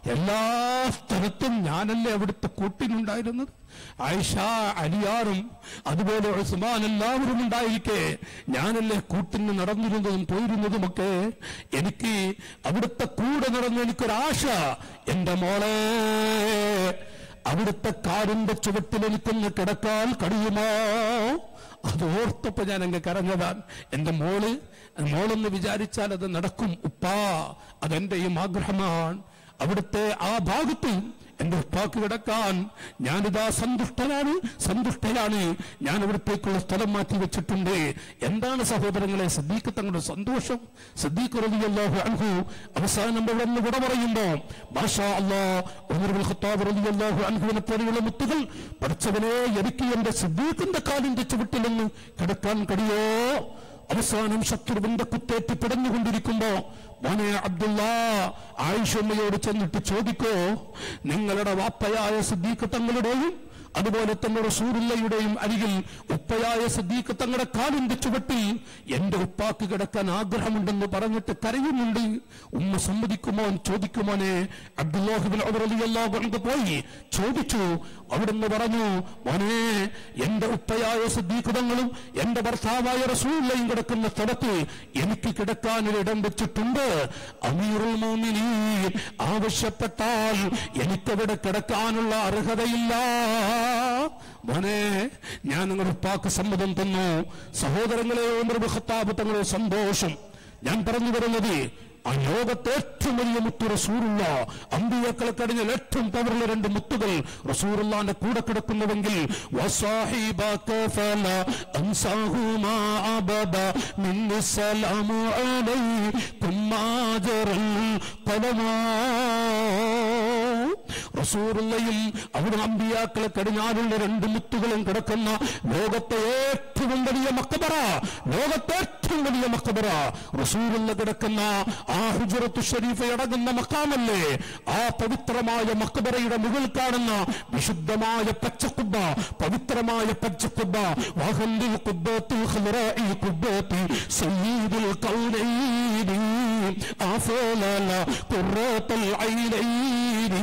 എല്ലാ സ്ഥലത്തും ഞാനല്ലേ അവിടുത്തെ കൂട്ടിനുണ്ടായിരുന്നത് ആയിഷ അലിയാറും അതുപോലെ ഉസ്മാൻ എല്ലാവരും ഉണ്ടായിരിക്കെ ഞാനല്ലേ കൂട്ടിന് നടന്നിരുന്നതും പോയിരുന്നതുമൊക്കെ എനിക്ക് അവിടുത്തെ കൂടെ നടന്ന എനിക്കൊരാശ എന്റെ മോളെ അവിടുത്തെ കാറിന്റെ ചുവട്ടിൽ എനിക്കൊന്ന് കിടക്കാൻ കഴിയുമോ അത് ഓർത്തപ്പോ ഞാൻ അങ്ങ് കരഞ്ഞതാണ് എന്റെ മോള് മോളെന്ന് വിചാരിച്ചാൽ അത് നടക്കും ഉപ്പാ അതെന്റെയും ആഗ്രഹമാണ് അവിടുത്തെ ആ ഭാഗത്ത് എന്റെ ഉപ്പാക്ക് കിടക്കാൻ ഞാനിതാ സന്തുഷ്ടനാണ് സന്തുഷ്ടയാണ് ഞാൻ അവിടത്തേക്കുള്ള സ്ഥലം മാറ്റി വെച്ചിട്ടുണ്ട് എന്താണ് സഹോദരങ്ങളെ സദ്ദീഖ് തങ്ങളുടെ സന്തോഷം സദ്ദീഖ് റളിയല്ലാഹു അൻഹു അവസാനം അവിടെ നിന്ന് വിട പറയുമ്പോ മാഷാ അല്ലാ ഉമർ ബിൻ ഖത്താബ് റളിയല്ലാഹു അൻഹുവിനെ പോലെയുള്ള മുത്തുകൾ പഠിച്ചവനെ എനിക്ക് എന്റെ സിദ്ദീഖിന്റെ കാലിന്റെ ചുവട്ടിലൊന്ന് കിടക്കാൻ കഴിയോ അവസാനം ശത്രുവിന്റെ കുത്തേറ്റ് പിടഞ്ഞുകൊണ്ടിരിക്കുമ്പോ മോനെ അബ്ദുള്ള ആയിഷമ്മയോട് ചെന്നിട്ട് ചോദിക്കോ നിങ്ങളുടെ വാപ്പയായ സിദ്ദീഖ് തങ്ങളുടെയും അതുപോലെ തന്നെ റസൂറുള്ളയുടെയും അരികിൽ ഉപ്പയായ സിദ്ദീഖ് തങ്ങളുടെ കാലിന്റെ ചുവട്ടിൽ എന്റെ ഉപ്പാക്ക് കിടക്കാൻ ആഗ്രഹമുണ്ടെന്ന് പറഞ്ഞിട്ട് കരയുന്നുണ്ട് ഉമ്മ സമ്മതിക്കുമോ എന്ന് ചോദിക്കുമോനെ അബ്ദുല്ലാഹിബിൻ അവരലിയല്ലാഹു പോയി ചോദിച്ചു അവിടുന്ന് പറഞ്ഞു മോനെ എന്റെ ഉപ്പയായ സിദ്ദീഖ് തങ്ങളും എന്റെ ഭർത്താവായ റസൂള്ളയും കിടക്കുന്ന സ്ഥലത്ത് എനിക്ക് കിടക്കാൻ ഒരു ഇടം വെച്ചിട്ടുണ്ട് അമീറുൽ മോമിനീൻ ആവശ്യപ്പെട്ടാൽ എനിക്കവിടെ കിടക്കാനുള്ള അർഹതയില്ല മോനെ ഞാൻ നിങ്ങളുടെ ഉപ്പാക്ക് സമ്മതം തന്നു സഹോദരങ്ങളെ ഉമർ ബിൻ ഖത്താബ് തങ്ങളുടെ സന്തോഷം ഞാൻ പറഞ്ഞു വരുന്നത് ആ ലോകത്തെ ഏറ്റവും വലിയ മുത്ത് റസൂറുള്ള അമ്പിയാക്കളെ കഴിഞ്ഞാൽ ഏറ്റവും പവറുള്ള രണ്ട് മുത്തുകൾ റസൂറുള്ളാന്റെ കൂടെ കിടക്കുന്നുവെങ്കിൽ വസാഹിബക ഫല അൻസാഹുമാ അബദ മിന്നി സലാമു അലൈക്കും മാജറൽ ഖലമാ റസൂറുള്ളയും അവിടെ അമ്പിയാക്കളെ കടിഞ്ഞാലുള്ള രണ്ട് മുത്തുകളും കിടക്കുന്ന ലോകത്തെ ഏറ്റവും വലിയ മക്കബറ ലോകത്തെ ഏറ്റവും വലിയ മക്കബറ റസൂറുള്ള കിടക്കുന്ന ആ ഹുജറത്തു ഷരീഫ് അടങ്ങുന്ന മക്കാമല്ലേ ആ പവിത്രമായ മക്കബറയുടെ മുകളിൽ കാണുന്ന വിശുദ്ധമായ പച്ചക്കുബ്ബ പവിത്രമായ പച്ചക്കുബ്ബ വഹന്തിൽ കുബ്ബത്തിൽ ഖലറായി കുബ്ബത്തി സയ്യിദുൽ കൗനൈനി ആഫലല ഖുറത്തുൽ ഐനൈനി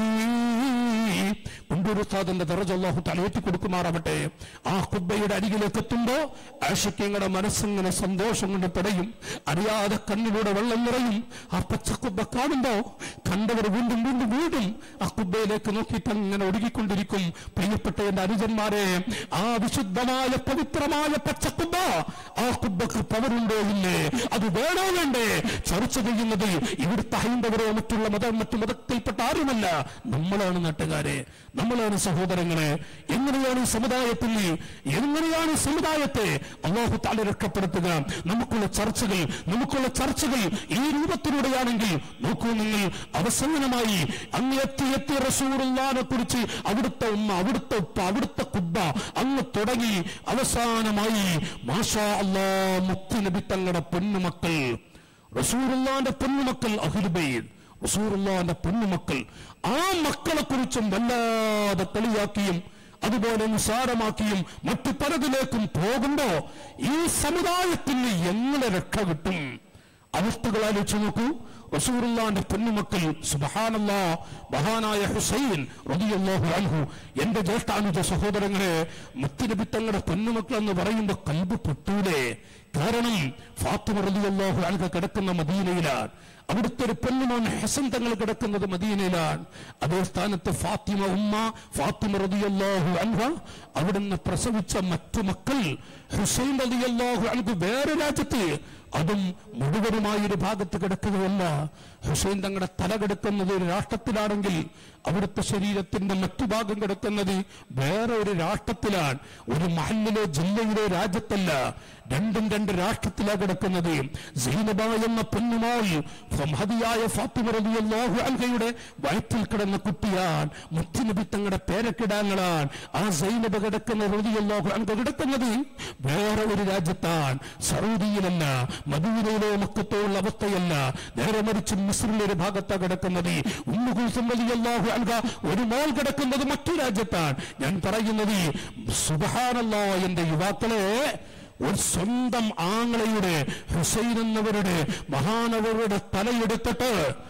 മുമ്പുരുത്താദിന്റെ ദറജ അള്ളാഹു തലയെത്തി കൊടുക്കുമാറാവട്ടെ ആ കുബ്ബയുടെ അരികിലേക്ക് എത്തുമ്പോ ആഷിക്കങ്ങളുടെ മനസ്സിങ്ങനെ സന്തോഷം കൊണ്ട് പിടയും അറിയാതെ കണ്ണിലൂടെ വെള്ളം നിറയും ആ പച്ചക്കുബ്ബ കാണുമ്പോ കണ്ടവർ വീണ്ടും വീണ്ടും വീണ്ടും ആ കുബ്ബയിലേക്ക് നോക്കിയിട്ട് അങ്ങനെ ഒടുങ്ങിക്കൊണ്ടിരിക്കും പ്രിയപ്പെട്ട എന്റെ അനുജന്മാരെ ആ വിശുദ്ധമായ പവിത്രമായ പച്ചക്കുബ്ബ ആ കുബ്ബക്ക് പവറുണ്ടോ ഇല്ലേ അത് വേണോ വേണ്ടേ ചർച്ച ചെയ്യുന്നത് ഇവിടുത്തെ ഹൈന്ദവരോ മറ്റുള്ള മതം മറ്റു മതത്തിൽപ്പെട്ട ആരുമല്ല നമ്മളാണ് നാട്ടുകാരെ നമ്മളാണ് സഹോദരങ്ങളെ എങ്ങനെയാണ് ഈ സമുദായത്തിൽ എങ്ങനെയാണ് ഈ സമുദായത്തെ അള്ളാഹു താല രക്ഷപ്പെടുത്തുക നമുക്കുള്ള ചർച്ചകൾ നമുക്കുള്ള ചർച്ചകൾ ഈ രൂപത്തിലൂടെയാണെങ്കിൽ നോക്കൂ നിങ്ങൾ അവസാനമായി അങ്ങ് എത്തി എത്തി റസൂറുല്ലാനെ കുറിച്ച് അവിടുത്തെ ഉമ്മ അവിടുത്തെ ഉപ്പ അവിടുത്തെ കുബ്ബ അങ്ങ് തുടങ്ങി അവസാനമായി മാഷാ അള്ളാ മുത്തുനബി തങ്ങളുടെ പൊന്നുമക്കൾ റസൂറുല്ലാന്റെ പൊന്നുമക്കൾ അഹിൽബൈദ് റസൂറുല്ലാന്റെ പൊന്നുമക്കൾ ആ മക്കളെ കുറിച്ചും വല്ലാതെ കളിയാക്കിയും അതുപോലെ നിസാരമാക്കിയും മറ്റു പലതിലേക്കും പോകുമ്പോ ഈ സമുദായത്തിന് എങ്ങനെ രക്ഷ കിട്ടും അവസ്ഥകൾ ആലോചിച്ച് നോക്കൂ റസൂറുല്ലാന്റെ പൊന്നുമക്കൾ സുബഹാനല്ലാ മഹാനായ ഹുസൈൻ റളിയല്ലാഹു അൻഹു എന്റെ ജ്യേഷ്ഠാനുജ സഹോദരങ്ങളെ മുത്തുനബി തങ്ങളുടെ പൊന്നുമക്കൾ എന്ന് പറയുമ്പോൾ കൽബ് പൊട്ടൂലേ കാരണം ഫാത്തിമ റളിയല്ലാഹു അൻഹ കിടക്കുന്ന മദീനയിലാണ് അവിടുത്തെ ഒരു പൊന്നുമോൻ ഹസൻ തങ്ങൾ കിടക്കുന്നത് മദീനയിലാണ് അതേ സ്ഥാനത്ത് ഫാത്തിമ ഉമ്മ ഫാത്തിമ റളിയല്ലാഹു അൻഹ അവിടുന്ന് പ്രസവിച്ച മറ്റു മക്കൾ ഹുസൈൻ റളിയല്ലാഹു അൻഹു വേറെ രാജ്യത്ത് അതും മുഴുവനുമായ ഒരു ഭാഗത്ത് കിടക്കുകയല്ല ഹുസൈൻ തങ്ങളുടെ തല കിടക്കുന്നത് ഒരു രാഷ്ട്രത്തിലാണെങ്കിൽ അവിടുത്തെ ശരീരത്തിന്റെ മറ്റു ഭാഗം കിടക്കുന്നത് വേറെ ഒരു രാഷ്ട്രത്തിലാണ് ഒരു മഹലിലോ ജില്ലയിലോ രാജ്യത്തല്ല രണ്ടും രണ്ട് രാഷ്ട്രത്തിലാണ് കിടക്കുന്നത് സൈനബ എന്ന പൊന്നുമോൾ മഹതിയായ ഫാത്തിമ റളിയല്ലാഹു അൻഹയുടെ വയറ്റിൽ കിടന്ന കുട്ടിയാണ് മുത്തുനബി തങ്ങളുടെ പേരക്കിടാങ്ങളാണ് ആ സൈനബ കിടക്കുന്ന റളിയല്ലാഹു അൻഹ കിടക്കുന്നത് വേറെ ഒരു രാജ്യത്താണ് സൗദിയിലല്ല മദീനയിലോ മക്കത്തോ ഉള്ള അവസ്ഥയല്ല നേരെ മറിച്ച് മിസ്രിലെ ഒരു ഭാഗത്താണ് കിടക്കുന്നത് ഉമ്മുകുൽസം റളിയല്ലാഹു അൻഹ ഒരു മോൾ കിടക്കുന്നത് മറ്റു രാജ്യത്താണ് ഞാൻ പറയുന്നത് സുബഹാനല്ലാ എന്റെ യുവാക്കളെ ഒരു സ്വന്തം ആങ്ങളയുടെ ഹുസൈൻ എന്നവരുടെ മഹാനവരുടെ തലയെടുത്തിട്ട്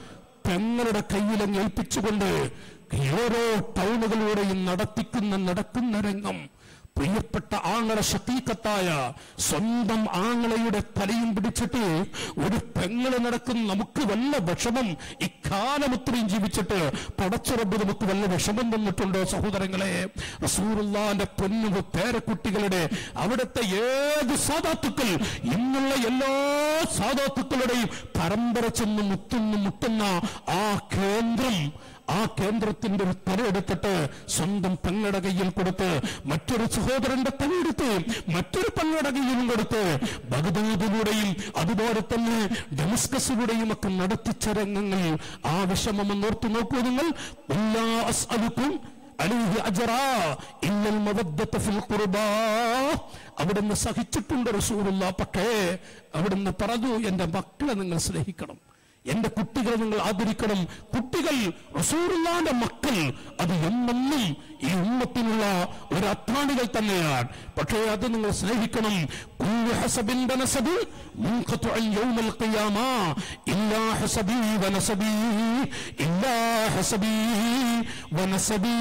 പെങ്ങളുടെ കയ്യിലങ്ങ് ഏൽപ്പിച്ചുകൊണ്ട് ഓരോ ടൗണുകളിലൂടെയും നടത്തിക്കുന്ന നടക്കുന്ന രംഗം പ്രിയപ്പെട്ട ആങ്ങളെ ശക്തീക്കത്തായ സ്വന്തം ആങ്ങളയുടെ തലയും പിടിച്ചിട്ട് ഒരു പെങ്ങള് നടക്കുന്ന നമുക്ക് വല്ല വിഷമം ഇക്കാലം ഇത്രയും ജീവിച്ചിട്ട് പടച്ചുറബ് നമുക്ക് വല്ല വിഷമം തന്നിട്ടുണ്ടോ സഹോദരങ്ങളെ റസൂറുള്ളാന്റെ പൊന്നു പേരക്കുട്ടികളുടെ അവിടുത്തെ ഏത് സാധാത്തുക്കൾ ഇന്നുള്ള എല്ലാ സാധാത്തുക്കളുടെയും പരമ്പര ചെന്ന് മുത്തുന്നു മുട്ടുന്ന ആ കേന്ദ്രം ആ കേന്ദ്രത്തിന്റെ ഒരു തലയെടുത്തിട്ട് സ്വന്തം പെങ്ങളുടെ കയ്യിൽ കൊടുത്ത് മറ്റൊരു സഹോദരന്റെ തലയെടുത്ത് മറ്റൊരു പെങ്ങളുടെ കയ്യിലും കൊടുത്ത് ബഗ്ദാദിലൂടെയും അതുപോലെ തന്നെ ഡെമസ്കസിലൂടെയും ഒക്കെ നടത്തിച്ച രംഗങ്ങൾ ആ വിഷമം ഓർത്തു നോക്കൂ നിങ്ങൾ എല്ലാ അസ്അലുക്കും അലൈഹി അജറാ ഇന്നൽ മവദ്ദത ഫിൽ ഖുർബാ അവിടുന്ന് സഹിച്ചിട്ടുണ്ട് റസൂലുള്ള പക്ഷേ അവിടുന്ന് പറഞ്ഞു എന്റെ മക്കളെ നിങ്ങൾ സ്നേഹിക്കണം എന്റെ കുട്ടികളെ നിങ്ങൾ ആദരിക്കണം കുട്ടികൾ റസൂറുള്ളാന്റെ മക്കൾ അത് എന്നെന്നും ഈ ഉമ്മത്തിനുള്ള ഒരു അത്താണികൾ തന്നെയാണ് പക്ഷേ അത് നിങ്ങൾ സ്നേഹിക്കണം കുല്ലു ഹസബിന്റെ നസബ് മുൻഖത്തുഅൻ യൗമൽ ഖിയാമ ഇല്ലാ ഹസബി വനസബി ഇല്ലാ ഹസബി വനസബി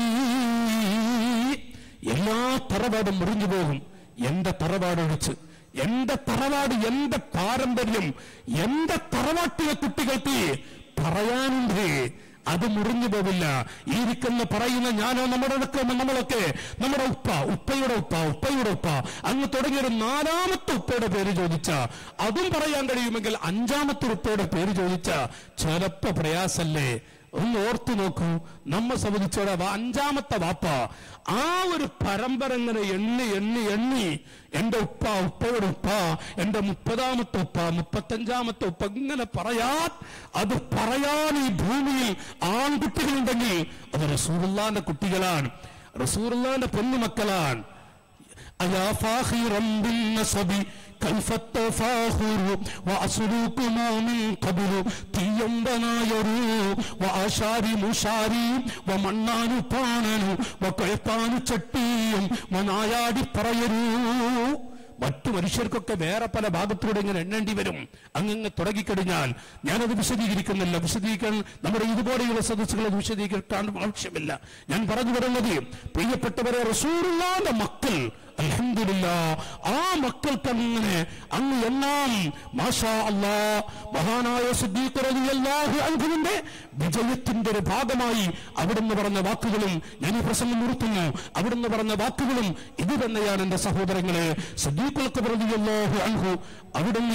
എല്ലാ തറവാടും മുറിഞ്ഞു പോകും എന്റെ തറവാട് ഒഴിച്ച് എന്റെ തറവാട് എന്റെ പാരമ്പര്യം എന്റെ തറവാട്ടിലെ കുട്ടികൾക്ക് പറയാനുണ്ട് അത് മുറിഞ്ഞു പോവില്ല ഈ ഇരിക്കുന്ന പറയുന്ന ഞാനോ നമ്മുടെ അടുക്കുന്ന നമ്മളൊക്കെ നമ്മുടെ ഉപ്പ ഉപ്പയുടെ ഉപ്പ ഉപ്പയുടെ ഉപ്പ അങ്ങ് തുടങ്ങിയ ഒരു നാലാമത്തെ ഉപ്പയുടെ പേര് ചോദിച്ച അതും പറയാൻ കഴിയുമെങ്കിൽ അഞ്ചാമത്തെ ഉപ്പയുടെ പേര് ചോദിച്ച ചിലപ്പോ പ്രയാസല്ലേ ഒന്ന് ഓർത്തു നോക്കൂ നമ്മെ സംബന്ധിച്ചോടെ വാ- അഞ്ചാമത്തെ വാപ്പ ആ ഒരു പരമ്പര ഇങ്ങനെ എണ്ണി എണ്ണി എണ്ണി എന്റെ ഉപ്പ ഉപ്പയുടെ ഉപ്പ എന്റെ മുപ്പതാമത്തെ ഉപ്പ മുപ്പത്തഞ്ചാമത്തെ ഉപ്പ ഇങ്ങനെ പറയാൻ അത് പറയാൻ ഈ ഭൂമിയിൽ ആൺകുട്ടികളുണ്ടെങ്കിൽ അത് റസൂറുള്ളാന്റെ കുട്ടികളാണ് റസൂറുള്ളാന്റെ പൊന്നുമക്കളാണ് أيا فاخرا بالنسب كيف التفاخر وأصلكم من قبل തീയമ്പനാ യരു വാശാരി മുഷാരി വമണ്ണാനു പാണനു വക്കഴത്താനു ചട്ടിയും മനായാടി പറയരൂ മറ്റു മനുഷ്യർക്കൊക്കെ വേറെ പല ഭാഗത്തൂടെ ഇങ്ങനെ എണ്ണേണ്ടി വരും അങ്ങ് തുടങ്ങിക്കഴിഞ്ഞാൽ ഞാനത് വിശദീകരിക്കുന്നില്ല വിശദീകരിക്കാൻ നമ്മുടെ ഇതുപോലെയുള്ള സദസ്സുകളെ വിശദീകരിക്കാൻ ആവശ്യമില്ല ഞാൻ പറഞ്ഞു വരുന്നത് പ്രിയപ്പെട്ടവരെ റസൂറുള്ളാന്റെ മക്കൾ അൽഹംദുലില്ല ആ മക്കൾക്ക് അങ്ങനെ അങ്ങ് എല്ലാം മാഷാ അല്ലാ മഹാനായ സിദ്ദീഖ് റളിയല്ലാഹു അൻഹുവിന്റെ വിജയത്തിന്റെ ഒരു ഭാഗമായി അവിടുന്ന് പറഞ്ഞ വാക്കുകളും ഞാൻ ഈ പ്രസംഗം നിർത്തുന്നു അവിടുന്ന് പറഞ്ഞ വാക്കുകളും ഇത് തന്നെയാണ് എന്റെ സഹോദരങ്ങളെ സിദ്ദീഖ് റളിയല്ലാഹു അൻഹു അവിടുന്ന്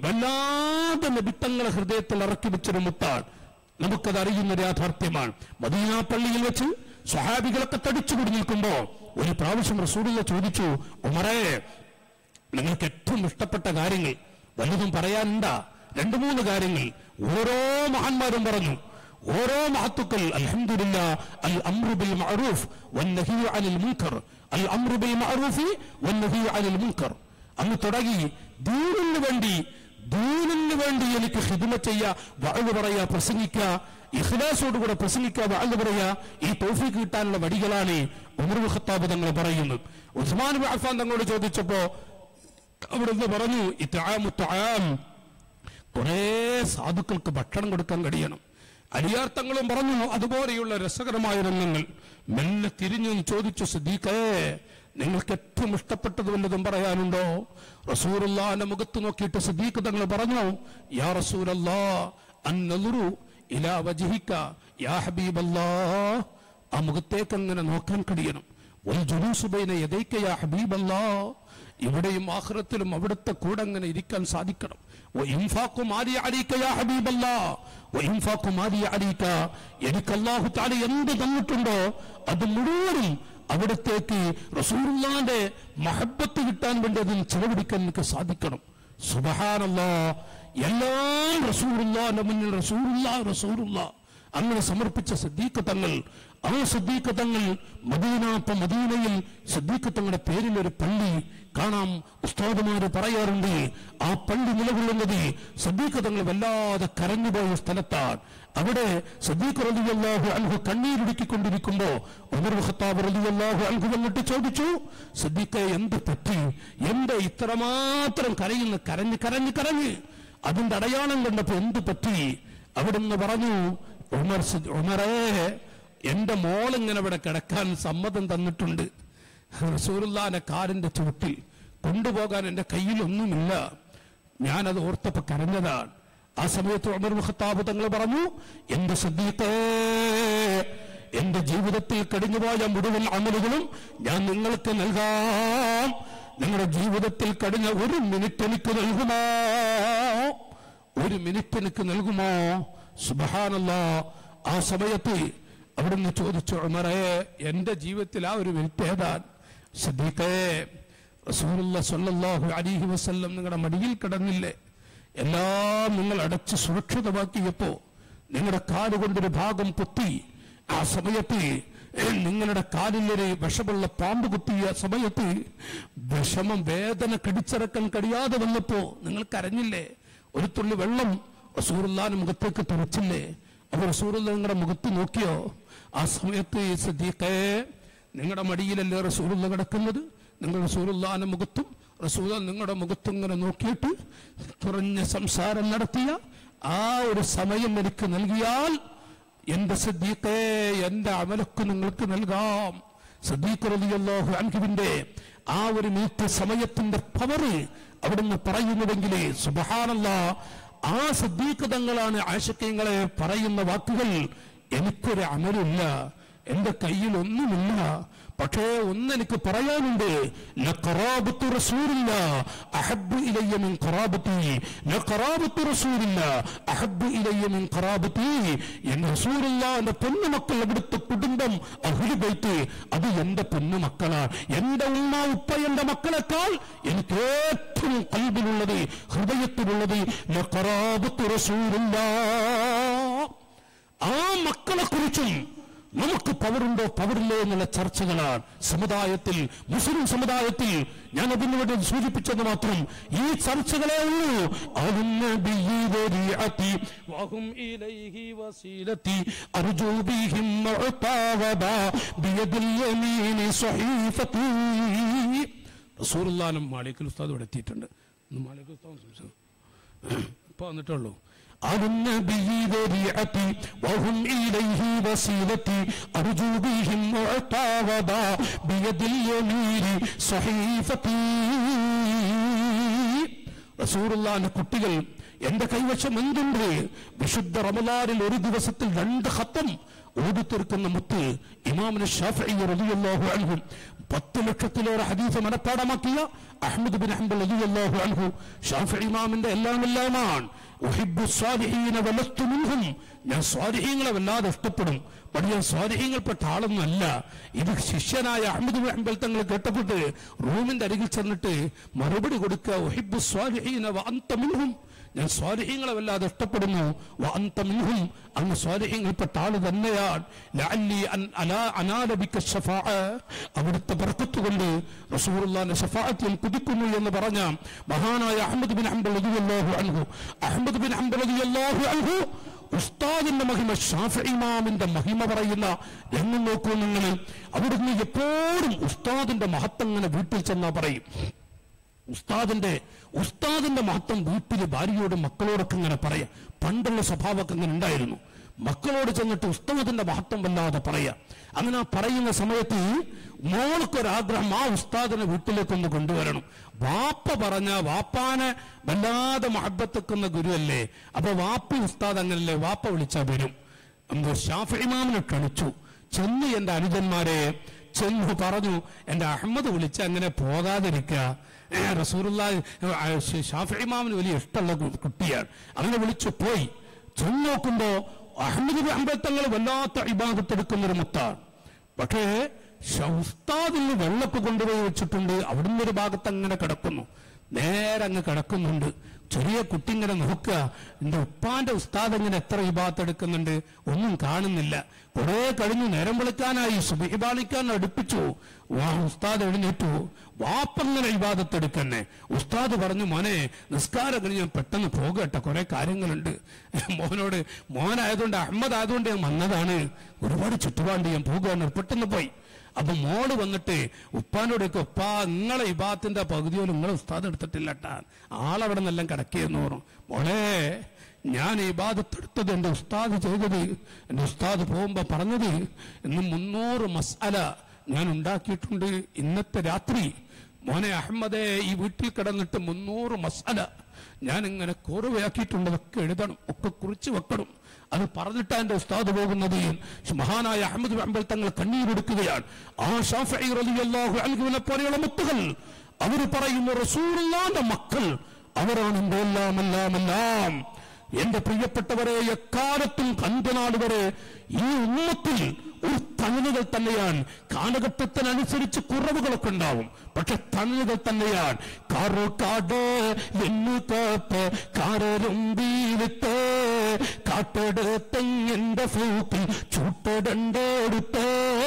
വല്ലാതെ നബിത്തങ്ങളെ ഹൃദയത്തിൽ ഇറക്കി വെച്ചൊരു മുത്താണ് നമുക്കത് അറിയുന്ന ഒരു യാഥാർത്ഥ്യമാണ് മദീന പള്ളിയിൽ വെച്ച് സ്വഹാബികളൊക്കെ തടിച്ചു കൂടി നിൽക്കുമ്പോ ഒരു പ്രാവശ്യം റസൂലുള്ള ചോദിച്ചു ഉമറേ നിങ്ങൾക്ക് ഏറ്റവും ഇഷ്ടപ്പെട്ട കാര്യങ്ങൾ വല്ലതും പറയാനുണ്ടാ രണ്ടു മൂന്ന് കാര്യങ്ങൾ ഓരോ മഹാന്മാരും പറഞ്ഞു ഓരോ മഹത്തുക്കൾ അൽഹംദുലില്ല അൽ അംറു ബിൽ മഅറൂഫ് വന്നഹി അനിൽ മുൻകർ അൽ അംറു ബിൽ മഅറൂഫി വന്നഹി അനിൽ മുൻകർ അങ്ങ് തുടങ്ങി ദീനിന് വേണ്ടി ദീനിന് വേണ്ടി എനിക്ക് ഹിദ്മ ചെയ്യ വഴു പറയാ പ്രസംഗിക്കുക ഇഖ്ലാസോടുകൂടെ പ്രസംഗിക്കുക വഴു പറയാ ഈ തോഫിക്ക് കിട്ടാനുള്ള വടികളാണ് ഉമർ ഖത്താബ് തങ്ങൾ പറയുന്നത് ഉസ്മാൻ ബിൻ അഫ്ഫാൻ തങ്ങളോട് ചോദിച്ചപ്പോ അവിടുന്ന് പറഞ്ഞു ഇത്താമു തആം കുറെ സാധുക്കൾക്ക് ഭക്ഷണം കൊടുക്കാൻ കഴിയണം അലിയാർത്ഥങ്ങളും പറഞ്ഞു അതുപോലെയുള്ള രസകരമായ രംഗങ്ങൾ മെല്ലെ തിരിഞ്ഞു ചോദിച്ചു സിദ്ദീഖേ നിങ്ങൾക്ക് ഏറ്റവും ഇഷ്ടപ്പെട്ടത് വല്ലതും പറയാനുണ്ടോ റസൂറുല്ലാന്റെ മുഖത്ത് നോക്കിയിട്ട് സിദ്ദീഖ് തങ്ങൾ പറഞ്ഞു യാ റസൂലല്ലാ അന്നലുറു ഇലാ വജിഹിക്ക യാ ഹബീബല്ലാ ആ മുഖത്തേക്ക് അങ്ങനെ നോക്കാൻ കഴിയണം വൽ ജുലൂസു ബൈന യദൈക യാ ഹബീബല്ലാ ഇവിടെയും ആഖിറത്തിലും അവിടുത്തെ കൂടെ അങ്ങനെ ഇരിക്കാൻ സാധിക്കണം വ ഇൻഫാഖു മാലി അലൈക യാ ഹബീബല്ലാ വ ഇൻഫാഖു മാലി അലൈക എനിക്ക് അല്ലാഹു തആല എന്ത് തന്നിട്ടുണ്ടോ അത് മുഴുവനും അവിടത്തേക്ക് റസൂലുള്ളാന്റെ മഹബത്ത് കിട്ടാൻ വേണ്ടി അതിന് ചെലവഴിക്കാൻ എനിക്ക് സാധിക്കണം സുബഹാനല്ലാ എല്ലാം റസൂലുള്ളാന്റെ മുന്നിൽ റസൂലുള്ള റസൂലുള്ള അങ്ങനെ സമർപ്പിച്ച സിദ്ദീഖ് തങ്ങൾ ആ സിദ്ദീഖ് തങ്ങൾ മദീന ഇപ്പൊ മദീനയിൽ സിദ്ദീഖ് തങ്ങളുടെ പേരിൽ ഒരു പള്ളി കാണാം ഉസ്താദുമാര് പറയാറുണ്ട് ആ പള്ളി നിലകൊള്ളുന്നത് സിദ്ദീഖ് തങ്ങൾ വല്ലാതെ കരഞ്ഞുപോയ സ്ഥലത്താണ് അവിടെ സിദ്ദീഖ് റളിയല്ലാഹു അൻഹു കണ്ണീരൊടുക്കിക്കൊണ്ടിരിക്കുമ്പോ ഉമർ ഖത്താബ് റളിയല്ലാഹു അൻഹു വന്നിട്ട് ചോദിച്ചു സിദ്ദീഖെ എന്ത് പറ്റി എന്താ ഇത്രമാത്രം കരയുന്നു കരഞ്ഞ് കരഞ്ഞ് കരഞ്ഞ് അതിന്റെ അടയാളം കണ്ടപ്പോ എന്ത് പറ്റി അവിടുന്ന് പറഞ്ഞു ഉമർ സി- ഉമറേ എന്റെ മോൾ ഇങ്ങനെ ഇവിടെ കിടക്കാൻ സമ്മതം തന്നിട്ടുണ്ട് റസൂലുള്ളാന്റെ കാറിന്റെ ചുവട്ടിൽ കൊണ്ടുപോകാൻ എന്റെ കയ്യിലൊന്നുമില്ല ഞാനത് ഓർത്തപ്പോ കരഞ്ഞതാണ് ആ സമയത്ത് ഉമർ മുഖത്താബ് തങ്ങൾ പറഞ്ഞു എന്റെ സദ്യത്തെ എന്റെ ജീവിതത്തിൽ കഴിഞ്ഞുപോയ മുഴുവൻ അമലുകളും ഞാൻ നിങ്ങൾക്ക് നൽകാം നിങ്ങളുടെ ജീവിതത്തിൽ കഴിഞ്ഞ ഒരു മിനിറ്റ് എനിക്ക് നൽകുമോ ഒരു മിനിറ്റ് എനിക്ക് നൽകുമോ സുബഹാനല്ല ആ സമയത്ത് അവിടുന്ന് ചോദിച്ചു ഉമറേ എന്റെ ജീവിതത്തിൽ ആ ഒരു മിനിറ്റ് ഏതാൻ സദ്ദീഖേ റസൂലുള്ള സല്ലല്ലാഹു അലൈഹി വസല്ലം നിങ്ങളുടെ മടിയിൽ കിടന്നില്ലേ എല്ലാം നിങ്ങൾ അടച്ച് സുരക്ഷിതമാക്കിയപ്പോ നിങ്ങളുടെ കാലുകൊണ്ടൊരു ഭാഗം പൊത്തി ആ സമയത്ത് നിങ്ങളുടെ കാലിലൊരു വിഷമുള്ള പാമ്പ് കുത്തിയ സമയത്ത് വിഷമം വേദന കടിച്ചിറക്കാൻ കഴിയാതെ വന്നപ്പോ നിങ്ങൾ കരഞ്ഞില്ലേ ഒരു തുള്ളി വെള്ളം റസൂറുല്ലാന്റെ മുഖത്തേക്ക് തുറച്ചില്ലേ അപ്പൊ റസൂറുല്ല നിങ്ങളുടെ മുഖത്ത് നോക്കിയോ ആ സമയത്ത് ഈ സിദ്ദീഖേ നിങ്ങളുടെ മടിയിലല്ലേ റസൂലുള്ള കിടക്കുന്നത് നിങ്ങൾ റസൂലുള്ളാന്റെ മുഖത്തും റസൂല നിങ്ങളുടെ മുഖത്തും ഇങ്ങനെ നോക്കിയിട്ട് കുറഞ്ഞ സംസാരം നടത്തിയ ആ ഒരു സമയം എനിക്ക് നൽകിയാൽ എന്റെ സദ്ദീഖേ എന്റെ അമലക്ക് നിങ്ങൾക്ക് നൽകാം സദ്ദീഖ് റളിയല്ലാഹു അൻഹുവിന്റെ ആ ഒരു മിനിറ്റ് സമയത്തിന്റെ പവറ് അവിടുന്ന് പറയുന്നുവെങ്കിൽ സുബഹാനല്ല ആ സദ്ദീഖ് തങ്ങളാണ് ആശക്യങ്ങളെ പറയുന്ന വാക്കുകൾ എനിക്കൊരു അമലില്ല എന്റെ കയ്യിൽ ഒന്നുമില്ല പക്ഷേ ഒന്നെനിക്ക് പറയാനുണ്ട് ലഖറാബത്തു റസൂലില്ല അഹബ്ബു ഇലയ്യ മിൻ ഖറാബത്തി ലഖറാബത്തു റസൂലില്ല അഹബ്ബു ഇലയ്യ മിൻ ഖറാബത്തി എൻ റസൂലുള്ളാഹിന്റെ പൊന്നുമക്കൾ അവിടുത്തെ കുടുംബം അഹ്ലു ബൈത്ത് അത് എന്റെ പൊന്നുമക്കളാണ് എന്റെ ഉമ്മ ഉപ്പ എന്റെ മക്കളെക്കാൾ എനിക്ക് ഏറ്റവും കൽബിലുള്ളത് ഹൃദയത്തിലുള്ളത് ലഖറാബത്തു റസൂലില്ല ആ മക്കളെ കുറിച്ചും നമുക്ക് പവറുണ്ടോ പവറില്ലേ എന്നുള്ള ചർച്ചകളാണ് സമുദായത്തിൽ മുസ്ലിം സമുദായത്തിൽ ഞാൻ അതിനു വേണ്ടി സൂചിപ്പിച്ചത് മാത്രം ഈ ചർച്ചകളെ ഉള്ളൂ അഹുന്നബിയ്യി വരിഅതി വഹും ഇലൈഹി വസീലതി അർജു ബിഹിം മുഅതാവബ ബിയദിൽ യമീനി സ്വഹീഫതി റസൂലുള്ളാഹിനും മാലിക്കുൽ ഉസ്താദ് ഇവിടെ എത്തിയിട്ടുണ്ട് ഇന്ന് മാലിക്കുൽ ഉസ്താദ് സംസാരിച്ചു ഇപ്പൊ വന്നിട്ടുള്ളൂ النبي ذريعتي وهم إليه وسيلتي أرجو بهم معتاوضا بيد اليمين صحيفتي റസൂറുള്ളാന്റെ കുട്ടികൾ എന്റെ കൈവശം എന്തുണ്ട് വിശുദ്ധ റമലാനിൽ ഒരു ദിവസത്തിൽ രണ്ട് ഹത്തം ഓടിത്തീർക്കുന്ന മുത്ത് ഇമാമിന് ഷാഫി റളിയല്ലാഹു അൻഹു പത്ത് ലക്ഷത്തിലേറെ ഹദീസ് മനഃപ്പാടമാക്കിയ അഹമ്മദ് ബിൻ ഹംബൽ റളിയല്ലാഹു അൻഹു ഷാഫി ഇമാമിന്റെ എല്ലാം എല്ലാമാണ് ഉഹിബ്ബു സ്വാലിഹീന വലസ്തു മിൻഹും ഞാൻ സ്വാലിഹീങ്ങളെ വല്ലാതെ ഇഷ്ടപ്പെടും പക്ഷെ ഞാൻ സ്വാലിഹീങ്ങൾപ്പെട്ട ആളൊന്നുമല്ല ഇത് ശിഷ്യനായ അഹമ്മദ് ബിൻ ഹംബൽ തങ്ങൾ കേട്ടപ്പെട്ട് റൂമിന്റെ അരികിൽ ചെന്നിട്ട് മറുപടി കൊടുക്കുക ഉഹിബ്ബു സ്വാലിഹീന വ അന്ത മിൻഹും ഞാൻ സ്വാലിഹ്യങ്ങളെ വല്ലാതെ ഇഷ്ടപ്പെടുന്നു വ അന്ത മിൻഹും അങ്ങ് സ്വാലിഹ്യങ്ങൾപ്പെട്ട ആള് തന്നെയാണ് ലഅല്ലി അൻ അലാ അനാലബിക്ക ശഫാഅ അവിടുത്തെ ബർക്കത്ത് കൊണ്ട് റസൂലുള്ളാഹിന്റെ ശഫാഅത്തിൽ കുതിക്കുന്നു എന്ന് പറഞ്ഞ മഹാനായ അഹമ്മദ് ബിൻ ഹംബൽ റളിയല്ലാഹു അൻഹു അഹമ്മദ് ബിൻ ഹംബൽ റളിയല്ലാഹു അൻഹു ഉസ്താദിന്റെ മഹിമ ഷാഫി ഇമാമിന്റെ മഹിമ പറയുന്ന രംഗം നോക്കൂ നിങ്ങൾ അവിടുന്ന് എപ്പോഴും ഉസ്താദിന്റെ മഹത്വം ഇങ്ങനെ വീട്ടിൽ ചെന്നാ പറയും ഉസ്താദിന്റെ ഉസ്താദിന്റെ മഹത്വം വീട്ടിൽ ഭാര്യയോടും മക്കളോടൊക്കെ ഇങ്ങനെ പറയാം പണ്ടുള്ള സ്വഭാവമൊക്കെ ഇങ്ങനെ ഉണ്ടായിരുന്നു മക്കളോട് ചെന്നിട്ട് ഉസ്താദിന്റെ മഹത്വം വല്ലാതെ പറയാം അങ്ങനെ ആ പറയുന്ന സമയത്ത് മോൾക്കൊരാഗ്രഹം ആ ഉസ്താദിനെ വീട്ടിലേക്കൊന്ന് കൊണ്ടുവരണം വാപ്പ പറഞ്ഞ വാപ്പാനെ വല്ലാതെ മഹബത്തെക്കുന്ന ഗുരുവല്ലേ അപ്പൊ വാപ്പി ഉസ്താദ് അങ്ങനല്ലേ വാപ്പ വിളിച്ചാ വരും എന്തോ ഷാഫി ഇമാമിനെ ക്ഷണിച്ചു ചെന്ന് എന്റെ അനുജന്മാരെ ചെന്ന് പറഞ്ഞു എന്റെ അഹമ്മദ് വിളിച്ച് അങ്ങനെ പോകാതിരിക്കുക ഏ, റസൂലുള്ള ആ, ഷ- ഷാഫി ഇമാമിന് വലിയ ഇഷ്ടമുള്ള കു- കുട്ടിയാണ് അങ്ങനെ വിളിച്ചു പോയി ചെന്ന് നോക്കുമ്പോ അഹമ്മദ് ബിൻ ഹംബൽ തങ്ങൾ വല്ലാത്ത ഇബാദത്തെടുക്കുന്ന ഒരു മുത്താണ് പക്ഷേ ഷ- ഉസ്താദിൽ നിന്ന് വെള്ളപ്പ് കൊണ്ടുപോയി വെച്ചിട്ടുണ്ട് അവിടുന്ന് ഒരു ഭാഗത്ത് അങ്ങനെ കിടക്കുന്നു നേരെ അങ്ങ് കിടക്കുന്നുണ്ട് ചെറിയ കുട്ടി ഇങ്ങനെ നോക്കുക എന്റെ ഉപ്പാന്റെ ഉസ്താദ് ഇങ്ങനെ എത്ര ഇബാത്ത് എടുക്കുന്നുണ്ട് ഒന്നും കാണുന്നില്ല കുറെ കഴിഞ്ഞു നേരം വിളിക്കാനായി സുബിഹിബാണിക്കാൻ അടുപ്പിച്ചു വാ ഉസ്താദ് എഴുന്നേറ്റു വാപ്പങ്ങനെ ഇബാദത്ത് എടുക്കന്നെ ഉസ്താദ് പറഞ്ഞു മോനെ നിസ്കാരം കഴിഞ്ഞ് ഞാൻ പെട്ടെന്ന് പോകട്ടെ കുറെ കാര്യങ്ങളുണ്ട് മോനോട് മോനായതുകൊണ്ട് അഹമ്മദ് ആയതുകൊണ്ട് ഞാൻ വന്നതാണ് ഒരുപാട് ചുറ്റുപാണ്ട് ഞാൻ പോകുകയാണ് പെട്ടെന്ന് പോയി അപ്പൊ മോള് വന്നിട്ട് ഉപ്പാനോടൊക്കെ ഉപ്പാ നിങ്ങളെ ഇബാത്തിന്റെ പകുതിയോലും നിങ്ങളെ ഉസ്താദ് എടുത്തിട്ടില്ല ട്ടാ ആളവിടെ നിന്നെല്ലാം കിടക്കിയെന്ന് പറഞ്ഞു മോളെ ഞാൻ ഈ ബാധത്തെടുത്തത് എൻ്റെ ഉസ്താദ് ചെയ്തത് എൻ്റെ ഉസ്താദ് പോകുമ്പോൾ പറഞ്ഞത് ഇന്ന് മുന്നൂറ് മസാല ഞാൻ ഉണ്ടാക്കിയിട്ടുണ്ട് ഇന്നത്തെ രാത്രി മോനെ അഹമ്മദേ ഈ വീട്ടിൽ കിടന്നിട്ട് മുന്നൂറ് മസാല ഞാൻ ഇങ്ങനെ കോറുവയാക്കിയിട്ടുണ്ട് അതൊക്കെ എഴുതണം ഒക്കെ കുറിച്ച് വെക്കണം അത് പറഞ്ഞിട്ടാ എന്റെ ഉസ്താദ് പോകുന്നത് മഹാനായ അഹമ്മദ് അമ്പൽ തങ്ങൾ കണ്ണീരെടുക്കുകയാണ് ആ ഷാഫി റളിയല്ലാഹു അൻഹുവിനെ പോലെയുള്ള മുത്തുകൾ അവർ പറയുന്നു റസൂലുള്ളാന്റെ മക്കൾ അവരാണ് എന്റെ എല്ലാം എല്ലാം എല്ലാം എന്റെ പ്രിയപ്പെട്ടവരെ എക്കാലത്തും കണ്ടുനാട് വരെ ഈ ഉമ്മത്തിൽ ഒരു തണലുകൾ തന്നെയാണ് കാലഘട്ടത്തിനനുസരിച്ച് കുറവുകളൊക്കെ ഉണ്ടാവും പക്ഷെ തണലുകൾ തന്നെയാണ് കാറോ കാട് എന്ന് കാത്ത് കാരരുമ്പീലിട്ട് കാട്ടെടുത്തെങ്ങിന്റെ ഫ്ലൂട്ടിൽ ചൂട്ടടണ്ടെടുത്ത്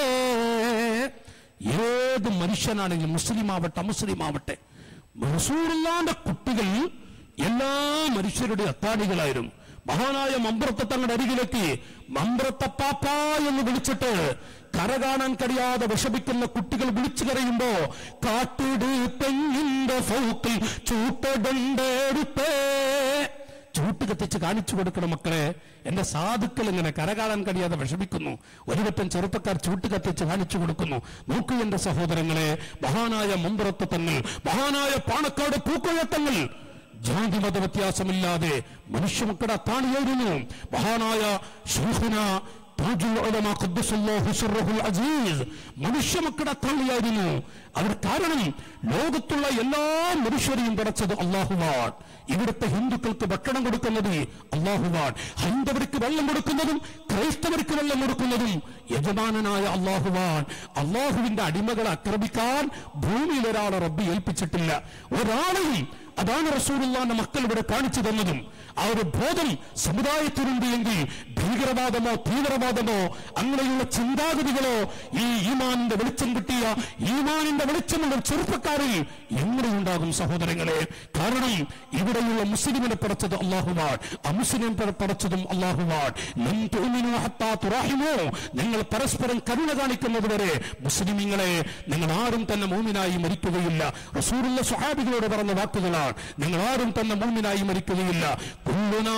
ഏത് മനുഷ്യനാണെങ്കിലും മുസ്ലിം ആവട്ടെ മുസ്ലിം ആവട്ടെ റസൂലുള്ളാന്റെ കുട്ടികൾ എല്ലാ മനുഷ്യരുടെ അത്താണികളായിരുന്നു മഹാനായ മമ്പ്രത്തെ തങ്ങളുടെ അരികിലെത്തി മമ്പ്രത്തപ്പാപ്പ എന്ന് വിളിച്ചിട്ട് കര കാണാൻ കഴിയാതെ വിഷമിക്കുന്ന കുട്ടികൾ വിളിച്ചു കരയുമ്പോ കാട്ടിട് തെങ്ങിന്റെ ഫൗക്കിൽ ചൂട്ടടണ്ടെടുത്തേ ചൂട്ട് കത്തിച്ച് കാണിച്ചു കൊടുക്കണം മക്കളെ എന്റെ സാധുക്കൾ ഇങ്ങനെ കരകാണാൻ കഴിയാതെ വിഷമിക്കുന്നു ഒരുപറ്റം ചെറുപ്പക്കാർ ചൂട്ട് കത്തിച്ച് കാണിച്ചു കൊടുക്കുന്നു നോക്കൂ എന്റെ സഹോദരങ്ങളെ മഹാനായ മുമ്പുറത്ത് തങ്ങൾ മഹാനായ പാണക്കാട് പൂക്കോഴത്തങ്ങൾ ജാതി മത വ്യത്യാസമില്ലാതെ മനുഷ്യമക്കളുടെ താണിയായിരുന്നു മഹാനായ ശൈഖുന താജുൽ ഉലമ ഖദ്ദസല്ലാഹു സിർറഹുൽ അസീസ് മനുഷ്യമക്കളുടെ താണിയായിരുന്നു അവർ കാരണം ലോകത്തുള്ള എല്ലാ മനുഷ്യരെയും പടച്ചത് അള്ളാഹുവാൻ ഇവിടുത്തെ ഹിന്ദുക്കൾക്ക് ഭക്ഷണം കൊടുക്കുന്നത് അള്ളാഹുവാൻ ഹൈന്ദവർക്ക് വെള്ളം കൊടുക്കുന്നതും ക്രൈസ്തവർക്ക് വെള്ളം കൊടുക്കുന്നതും യജമാനനായ അള്ളാഹുവാൻ അള്ളാഹുവിന്റെ അടിമകളെ ആക്രമിക്കാൻ ഭൂമിയിൽ ഒരാളെ റബ്ബി ഏൽപ്പിച്ചിട്ടില്ല ഒരാളെയും അതാണ് റസൂലുള്ളാന്റെ മക്കൾ ഇവിടെ കാണിച്ചു തന്നതും ആ ഒരു ബോധം സമുദായത്തിനുണ്ട് എങ്കിൽ ഭീകരവാദമോ തീവ്രവാദമോ അങ്ങനെയുള്ള ചിന്താഗതികളോ ഈ ഈമാനിന്റെ വെളിച്ചം കിട്ടിയ ഈമാനിന്റെ വെളിച്ചമുള്ള ചെറുപ്പക്കാരിൽ എങ്ങനെയുണ്ടാകും സഹോദരങ്ങളെ കാരണം ഇവിടെയുള്ള മുസ്ലിമിനെ പടച്ചത് അള്ളാഹുവാൻ അമുസ്ലിം പടച്ചതും അള്ളാഹുവാൻ ലൻ തുഅ്മിനു ഹത്താ തുറാഹിമു നിങ്ങൾ പരസ്പരം കരുണ കാണിക്കുന്നത് വരെ മുസ്ലിമീങ്ങളെ നിങ്ങൾ ആരും തന്നെ മൂമിനായി മരിക്കുകയില്ല റസൂലുള്ള സ്വഹാബികളോട് പറഞ്ഞ വാക്കുകളാണ് നിങ്ങൾ ആരും തന്നെ മൂമിനായി മരിക്കുകയില്ല കുല്ലുനാ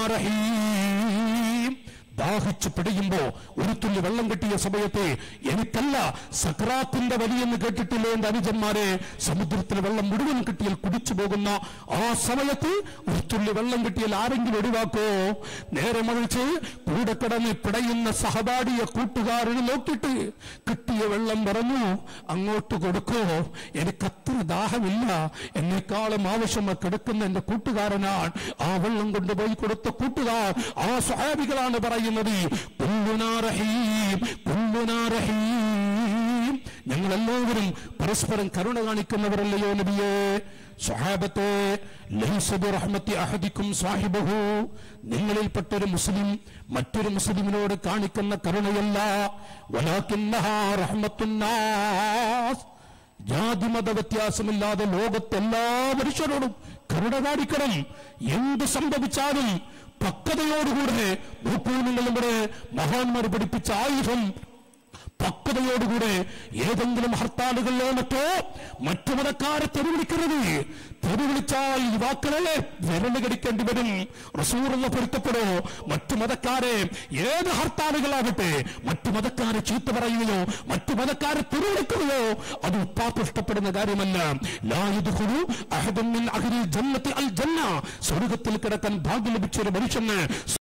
റഹീം ദാഹിച്ചു പിടയുമ്പോ ഒരു തുള്ളി വെള്ളം കിട്ടിയ സമയത്ത് എനിക്കല്ല സക്രാത്തിന്റെ വലിയെന്ന് കേട്ടിട്ടില്ലേ എന്റെ അനുജന്മാരെ സമുദ്രത്തിൽ വെള്ളം മുഴുവൻ കിട്ടിയാൽ കുടിച്ചു പോകുന്ന ആ സമയത്ത് ഒരു തുള്ളി വെള്ളം കിട്ടിയാൽ ആരെങ്കിലും ഒഴിവാക്കോ നേരെ മറിച്ച് കൂടെ കിടന്ന് പിടയുന്ന സഹപാഠിയെ കൂട്ടുകാരന് നോക്കിയിട്ട് കിട്ടിയ വെള്ളം പറഞ്ഞു അങ്ങോട്ട് കൊടുക്കോ എനിക്കത്ര ദാഹമില്ല എന്നെക്കാളും ആവശ്യമായി കിടക്കുന്ന എന്റെ കൂട്ടുകാരനാണ് ആ വെള്ളം കൊണ്ടുപോയി കൊടുത്ത കൂട്ടുകാർ ആ സ്വഹാബികളാണ് പറയുന്നത് കുല്ലുനാ റഹീം, കുല്ലുനാ റഹീം. ഞങ്ങളെല്ലാവരും പരസ്പരം കരുണ കാണിക്കുന്നവരല്ലയോ നബിയേ സ്വഹാബത്തെ ലൈസ ബിറഹ്മത്തി അഹദിക്കും സാഹിബഹു നിങ്ങളിൽപ്പെട്ട ഒരു മുസ്ലിം മറ്റൊരു മുസ്ലിമിനോട് കാണിക്കുന്ന കരുണയല്ല വലാകിന്നഹാ റഹ്മത്തുന്നാസ് ജാതിമത വ്യത്യാസമില്ലാതെ ലോകത്തെല്ലാ മനുഷ്യരോടും കരുണ കാണിക്കണം എന്ത് സംഭവിച്ചാലും പക്വതയോടുകൂടെ നോക്കൂ നിങ്ങൾ നമ്മുടെ മഹാന്മാർ പഠിപ്പിച്ച ആയുധം പക്വതയോടുകൂടെ ഏതെങ്കിലും ഹർത്താലുകളിലോ മറ്റോ മറ്റു മതക്കാരെ തെരുവിളിക്കരുത് തെരുവിളിച്ചാൽ യുവാക്കളെ വിരല് കടിക്കേണ്ടി വരും റസൂറുള്ള പൊരുത്തപ്പെടോ മറ്റു മതക്കാരെ ഏത് ഹർത്താലുകളാകട്ടെ മറ്റു മതക്കാരെ ചീത്ത പറയുകയോ മറ്റു മതക്കാരെ തെരുവിളിക്കുകയോ അത് ഉപ്പാപ്പ് ഇഷ്ടപ്പെടുന്ന കാര്യമല്ല ലാ യദ്ഖുലു അഹദുൻ മിൻ അഹ്ലിൽ ജന്നത്തി അൽ ജന്ന സ്വർഗ്ഗത്തിൽ കിടക്കാൻ ഭാഗ്യം ലഭിച്ച ഒരു മനുഷ്യന്